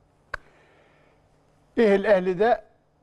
B: ايه الاهلي ده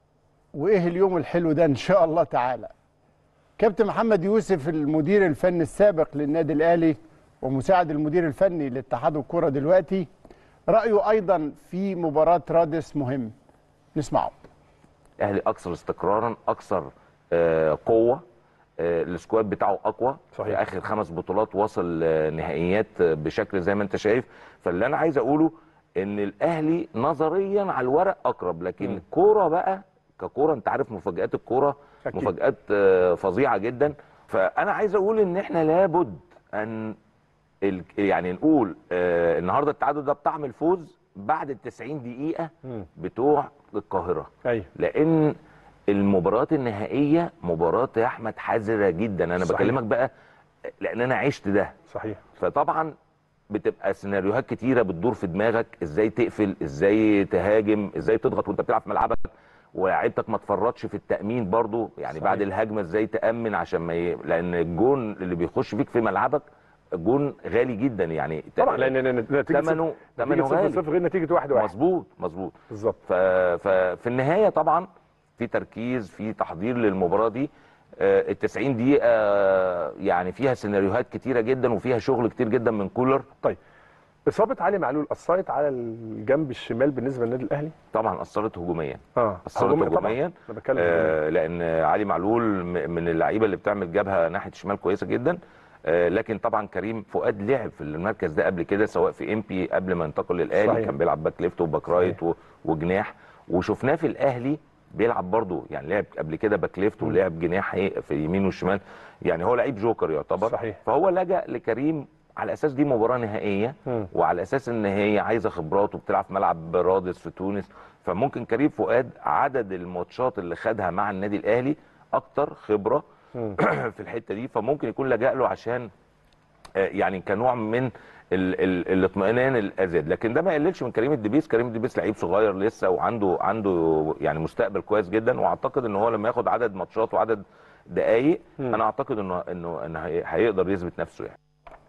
B: وايه اليوم الحلو ده ان شاء الله تعالى كابتن محمد يوسف المدير الفني السابق للنادي الاهلي ومساعد المدير الفني لاتحاد الكره دلوقتي رايه ايضا في مباراه رادس مهم نسمعه
R: الاهلي اكثر استقرارا اكثر آه، قوه آه، السكواد بتاعه اقوى صحيح. في اخر خمس بطولات وصل آه، نهائيات آه، بشكل زي ما انت شايف فاللي انا عايز اقوله ان الاهلي نظريا على الورق اقرب لكن الكوره بقى ككوره انت عارف مفاجات الكوره
B: أكيد.
R: مفاجات آه، فظيعه جدا فانا عايز اقول ان احنا لابد ان ال- يعني نقول آه النهارده التعادل ده بطعم الفوز بعد ال 90 دقيقه بتوع القاهره
S: ايوه
R: لان المباريات النهائيه مباراه يا احمد حذره جدا انا
S: صحيح.
R: بكلمك بقى لان انا عشت ده
S: صحيح
R: فطبعا بتبقى سيناريوهات كتيره بتدور في دماغك ازاي تقفل ازاي تهاجم ازاي تضغط وانت بتلعب في ملعبك ولاعيبتك ما تفرطش في التامين برضو يعني
S: صحيح.
R: بعد الهجمه ازاي تامن عشان ما ي... لان الجون اللي بيخش فيك في ملعبك جون غالي جدا يعني
S: طبعا لان نتيجه
R: ثمنه ثمنه
S: نتيجه 0
R: غالي
S: 0 غير نتيجه 1 1
R: مظبوط مظبوط
S: بالظبط
R: ف... ففي النهايه طبعا في تركيز في تحضير للمباراه دي آه، ال 90 دقيقه آه، يعني فيها سيناريوهات كتيره جدا وفيها شغل كتير جدا من كولر
S: طيب اصابه علي معلول اثرت على الجنب الشمال بالنسبه للنادي الاهلي
R: طبعا اثرت هجوميا
S: اه
R: اثرت
S: هجومي طبعاً.
R: هجوميا
S: انا بتكلم
R: آه لان علي معلول م- من اللعيبه اللي بتعمل جبهه ناحيه الشمال كويسه جدا آه لكن طبعا كريم فؤاد لعب في المركز ده قبل كده سواء في ام بي قبل ما ينتقل للاهلي
S: صحيح.
R: كان بيلعب باك ليفت وباك رايت و- وجناح وشفناه في الاهلي بيلعب برضه يعني لعب قبل كده باك ليفت ولعب جناح إيه في اليمين والشمال يعني هو لعيب جوكر يعتبر
S: صحيح.
R: فهو لجأ لكريم على اساس دي مباراه نهائيه
S: مم.
R: وعلى اساس ان هي عايزه خبرات وبتلعب في ملعب رادس في تونس فممكن كريم فؤاد عدد الماتشات اللي خدها مع النادي الاهلي اكتر خبره
S: مم.
R: في الحته دي فممكن يكون لجأ له عشان آه، يعني كنوع من ال- ال- الاطمئنان الازيد لكن ده ما يقللش من كريم الدبيس كريم الدبيس لعيب صغير لسه وعنده عنده يعني مستقبل كويس جدا واعتقد ان هو لما ياخد عدد ماتشات وعدد دقائق
S: مم.
R: انا اعتقد انه انه انه هي- هيقدر يثبت نفسه يعني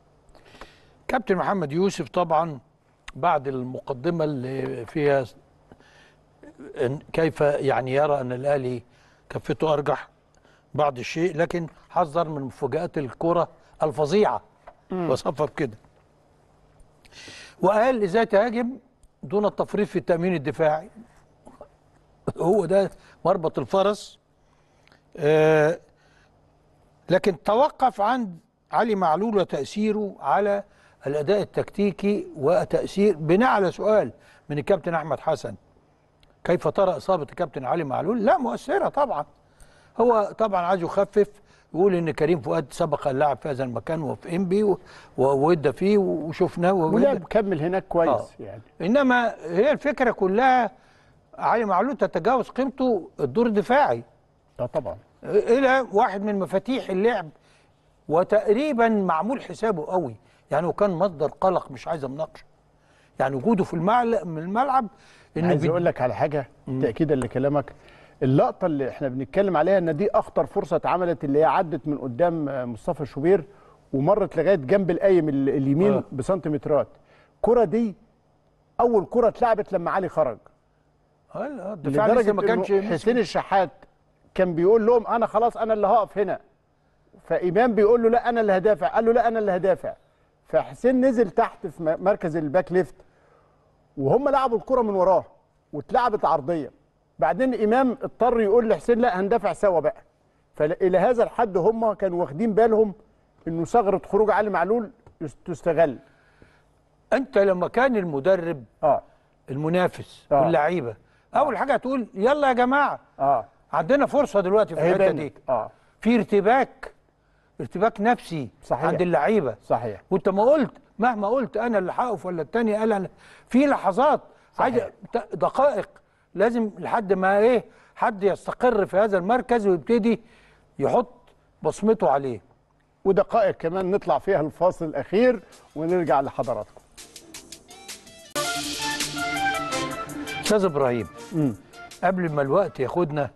A: كابتن محمد يوسف طبعا بعد المقدمة اللي فيها إن- كيف يعني يرى أن الأهلي كفته أرجح بعض الشيء لكن حذر من مفاجآت الكرة الفظيعة
B: مم.
A: وصفها بكده وقال ازاي تهاجم دون التفريط في التأمين الدفاعي هو ده مربط الفرس آه لكن توقف عند علي معلول وتأثيره على الأداء التكتيكي وتأثير بناء على سؤال من الكابتن أحمد حسن كيف ترى إصابة الكابتن علي معلول؟ لا مؤثرة طبعا هو طبعا عايز يخفف يقول ان كريم فؤاد سبق ان لعب في هذا المكان وفي انبي و- وودى فيه وشفناه وودى-
B: ولعب كمل هناك كويس
A: آه.
B: يعني
A: انما هي الفكره كلها علي معلول تتجاوز قيمته الدور الدفاعي
B: اه طبعا
A: الى واحد من مفاتيح اللعب وتقريبا معمول حسابه قوي يعني وكان مصدر قلق مش عايز مناقشه يعني وجوده في المعل- الملعب انه
B: عايز
A: بي-
B: اقول لك على حاجه تاكيدا لكلامك اللقطه اللي احنا بنتكلم عليها ان دي اخطر فرصه اتعملت اللي هي عدت من قدام آه، مصطفى شوبير ومرت لغايه جنب القايم ال- اليمين
A: آه.
B: آه. بسنتيمترات الكره دي اول كره اتلعبت لما علي خرج
A: آه، لا، الدفاع لسه
B: لدرجه
A: ما كانش
B: إنه حسين الشحات كان بيقول لهم انا خلاص انا اللي هقف هنا فامام بيقول له لا انا اللي هدافع قال له لا انا اللي هدافع فحسين نزل تحت في م- مركز الباك ليفت وهم لعبوا الكره من وراه واتلعبت عرضيه بعدين امام اضطر يقول لحسين لا هندافع سوا بقى فالى هذا الحد هم كانوا واخدين بالهم انه ثغره خروج علي معلول يس- تستغل
A: انت لما كان المدرب
B: اه
A: المنافس
B: آه.
A: واللعيبه اول حاجه هتقول يلا يا جماعه
B: اه
A: عندنا فرصه دلوقتي في
B: أهي
A: الحته
B: بانت.
A: دي
B: اه
A: في ارتباك ارتباك نفسي
B: صحيح.
A: عند اللعيبه
B: صحيح
A: وانت ما قلت مهما قلت انا اللي هقف ولا التاني قال انا في لحظات عايز ت- دقائق لازم لحد ما ايه حد يستقر في هذا المركز ويبتدي يحط بصمته عليه
B: ودقائق كمان نطلع فيها الفاصل الاخير ونرجع لحضراتكم
A: استاذ ابراهيم قبل ما الوقت ياخدنا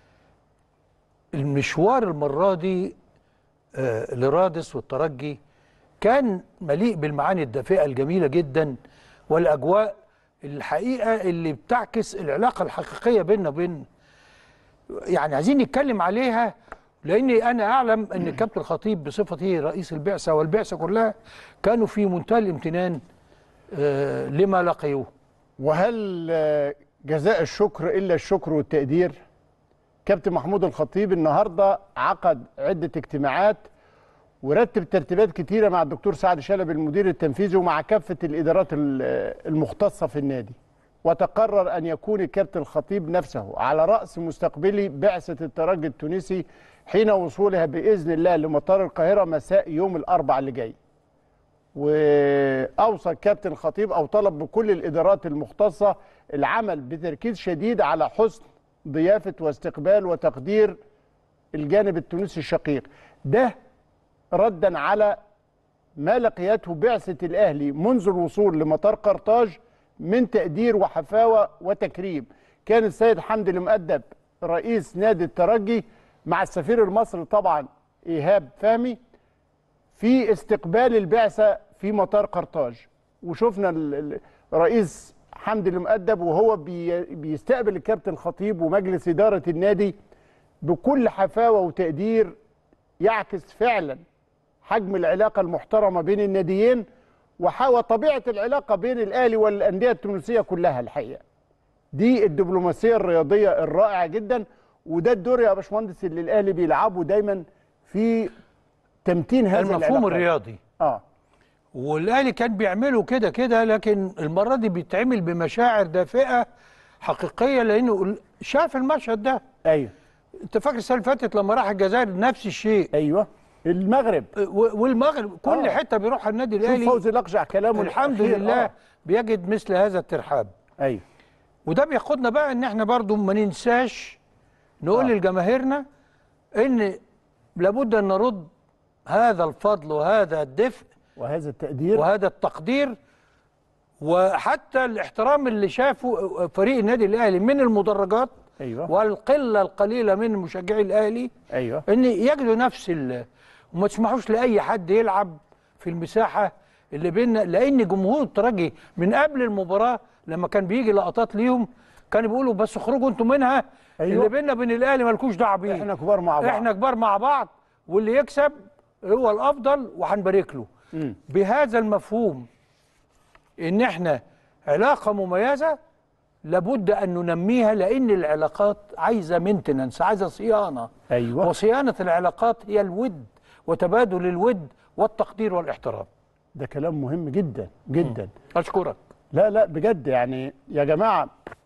A: المشوار المره دي آه لرادس والترجي كان مليء بالمعاني الدافئه الجميله جدا والاجواء الحقيقه اللي بتعكس العلاقه الحقيقيه بيننا وبين يعني عايزين نتكلم عليها لاني انا اعلم ان الكابتن الخطيب بصفته رئيس البعثه والبعثه كلها كانوا في منتهى الامتنان آه لما لقيوه
B: وهل آه، جزاء الشكر الا الشكر والتقدير كابتن محمود الخطيب النهارده عقد عده اجتماعات ورتب ترتيبات كتيره مع الدكتور سعد شلبي المدير التنفيذي ومع كافه الادارات ال- المختصه في النادي وتقرر ان يكون الكابتن الخطيب نفسه على راس مستقبلي بعثه الترجي التونسي حين وصولها باذن الله لمطار القاهره مساء يوم الاربعاء اللي جاي واوصى الكابتن الخطيب او طلب بكل الادارات المختصه العمل بتركيز شديد على حسن ضيافه واستقبال وتقدير الجانب التونسي الشقيق ده ردا على ما لقيته بعثه الاهلي منذ الوصول لمطار قرطاج من تقدير وحفاوه وتكريم كان السيد حمدي المؤدب رئيس نادي الترجي مع السفير المصري طبعا ايهاب فهمي في استقبال البعثه في مطار قرطاج وشفنا ال- ال- رئيس حمدي المؤدب وهو بي بيستقبل الكابتن خطيب ومجلس اداره النادي بكل حفاوه وتقدير يعكس فعلا حجم العلاقه المحترمه بين الناديين وح- وطبيعه العلاقه بين الاهلي والانديه التونسيه كلها الحقيقه. دي الدبلوماسيه الرياضيه الرائعه جدا وده الدور يا باشمهندس اللي الاهلي بيلعبه دايما في تمتين هذا
A: المفهوم الرياضي
B: اه
A: والاهلي كان بيعمله كده كده لكن المره دي بيتعمل بمشاعر دافئه حقيقيه لانه شاف المشهد ده
B: ايوه
A: انت فاكر السنه اللي فاتت لما راح الجزائر نفس الشيء
B: ايوه المغرب
A: والمغرب كل
B: آه.
A: حته بيروح النادي
B: شوف
A: الاهلي
B: فوزي لقجع كلامه
A: والحمد
B: الأخير،
A: لله
B: آه.
A: بيجد مثل هذا الترحاب
B: ايوه
A: وده بياخدنا بقى ان احنا برضو ما ننساش نقول
B: آه.
A: لجماهيرنا ان لابد ان نرد هذا الفضل وهذا الدفء
B: وهذا التقدير
A: وهذا التقدير وحتى الاحترام اللي شافه فريق النادي الاهلي من المدرجات
B: ايوه
A: والقله القليله من مشجعي الاهلي
B: ايوه
A: ان يجدوا نفس ال وما تسمحوش لاي حد يلعب في المساحه اللي بيننا لان جمهور الترجي من قبل المباراه لما كان بيجي لقطات ليهم كانوا بيقولوا بس اخرجوا انتوا منها
B: أيوة.
A: اللي بيننا وبين الاهلي مالكوش دعوه بيه
B: احنا كبار مع بعض
A: احنا كبار مع بعض واللي يكسب هو الافضل وهنبارك له
B: مم.
A: بهذا المفهوم ان احنا علاقه مميزه لابد ان ننميها لان العلاقات عايزه مينتننس عايزه صيانه
B: ايوه
A: وصيانه العلاقات هي الود وتبادل الود والتقدير والاحترام
B: ده كلام مهم جدا جدا
A: اشكرك
B: لا لا بجد يعني يا جماعه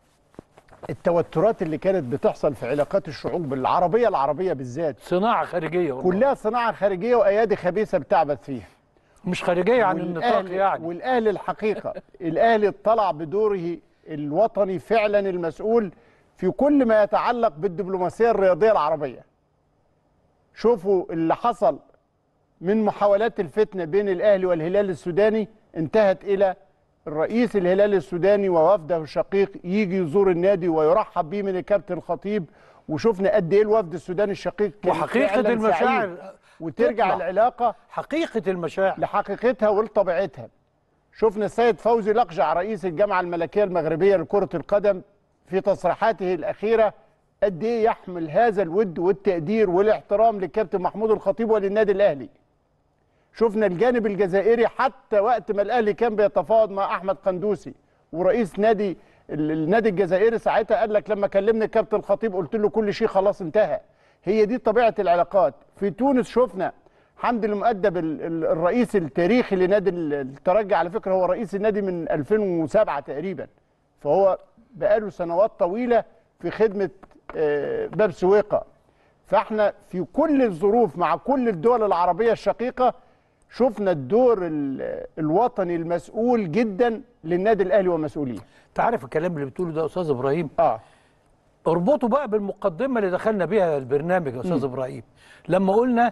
B: التوترات اللي كانت بتحصل في علاقات الشعوب العربيه العربيه بالذات
A: صناعه خارجيه والله.
B: كلها صناعه خارجيه وايادي خبيثه بتعبث فيها
A: مش خارجيه عن النطاق
B: والأهلي-
A: يعني
B: والاهلي الحقيقه الاهلي طلع بدوره الوطني فعلا المسؤول في كل ما يتعلق بالدبلوماسيه الرياضيه العربيه شوفوا اللي حصل من محاولات الفتنه بين الاهلي والهلال السوداني انتهت الى الرئيس الهلال السوداني ووفده الشقيق يجي يزور النادي ويرحب بيه من الكابتن الخطيب وشفنا قد ايه الوفد السوداني الشقيق كان
A: وحقيقة
B: فعلاً
A: المشاعر
B: سعيد. وترجع
A: تطلع.
B: العلاقه
A: حقيقه المشاعر
B: لحقيقتها ولطبيعتها شفنا السيد فوزي لقجع رئيس الجامعه الملكيه المغربيه لكره القدم في تصريحاته الاخيره قد ايه يحمل هذا الود والتقدير والاحترام للكابتن محمود الخطيب وللنادي الاهلي شفنا الجانب الجزائري حتى وقت ما الاهلي كان بيتفاوض مع احمد قندوسي ورئيس نادي ال- النادي الجزائري ساعتها قال لك لما كلمني الكابتن الخطيب قلت له كل شيء خلاص انتهى هي دي طبيعه العلاقات في تونس شفنا حمد المؤدب ال- ال- الرئيس التاريخي لنادي ال- الترجي على فكره هو رئيس النادي من 2007 تقريبا فهو بقاله سنوات طويله في خدمه آه، باب سويقه فاحنا في كل الظروف مع كل الدول العربيه الشقيقه شفنا الدور ال- الوطني المسؤول جدا للنادي الاهلي ومسؤوليه
A: تعرف الكلام اللي بتقوله ده يا استاذ ابراهيم
B: اه
A: اربطه بقى بالمقدمه اللي دخلنا بيها البرنامج يا استاذ
B: مم.
A: ابراهيم لما قلنا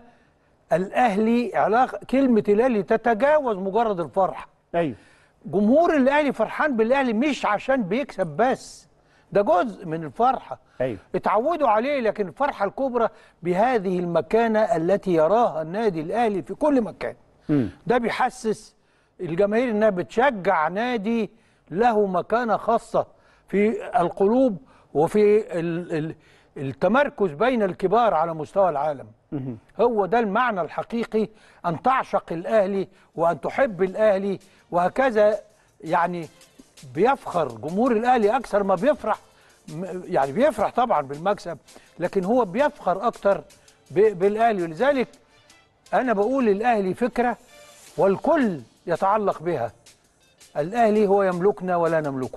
A: الاهلي علاقه كلمه الاهلي تتجاوز مجرد الفرح
B: ايوه
A: جمهور الاهلي فرحان بالاهلي مش عشان بيكسب بس ده جزء من الفرحه
B: ايوه
A: اتعودوا عليه لكن الفرحه الكبرى بهذه المكانه التي يراها النادي الاهلي في كل مكان ده بيحسس الجماهير انها بتشجع نادي له مكانه خاصه في القلوب وفي ال- ال- التمركز بين الكبار على مستوى العالم هو ده المعنى الحقيقي ان تعشق الاهلي وان تحب الاهلي وهكذا يعني بيفخر جمهور الاهلي اكثر ما بيفرح م- يعني بيفرح طبعا بالمكسب لكن هو بيفخر اكتر ب- بالاهلي ولذلك انا بقول الاهلي فكره والكل يتعلق بها الاهلي هو يملكنا ولا نملكه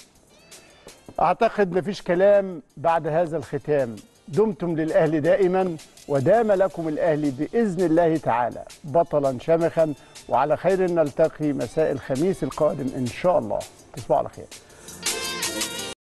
B: اعتقد مفيش كلام بعد هذا الختام دمتم للاهلي دائما ودام لكم الاهلي باذن الله تعالى بطلا شامخا وعلى خير نلتقي مساء الخميس القادم ان شاء الله تصبحوا على خير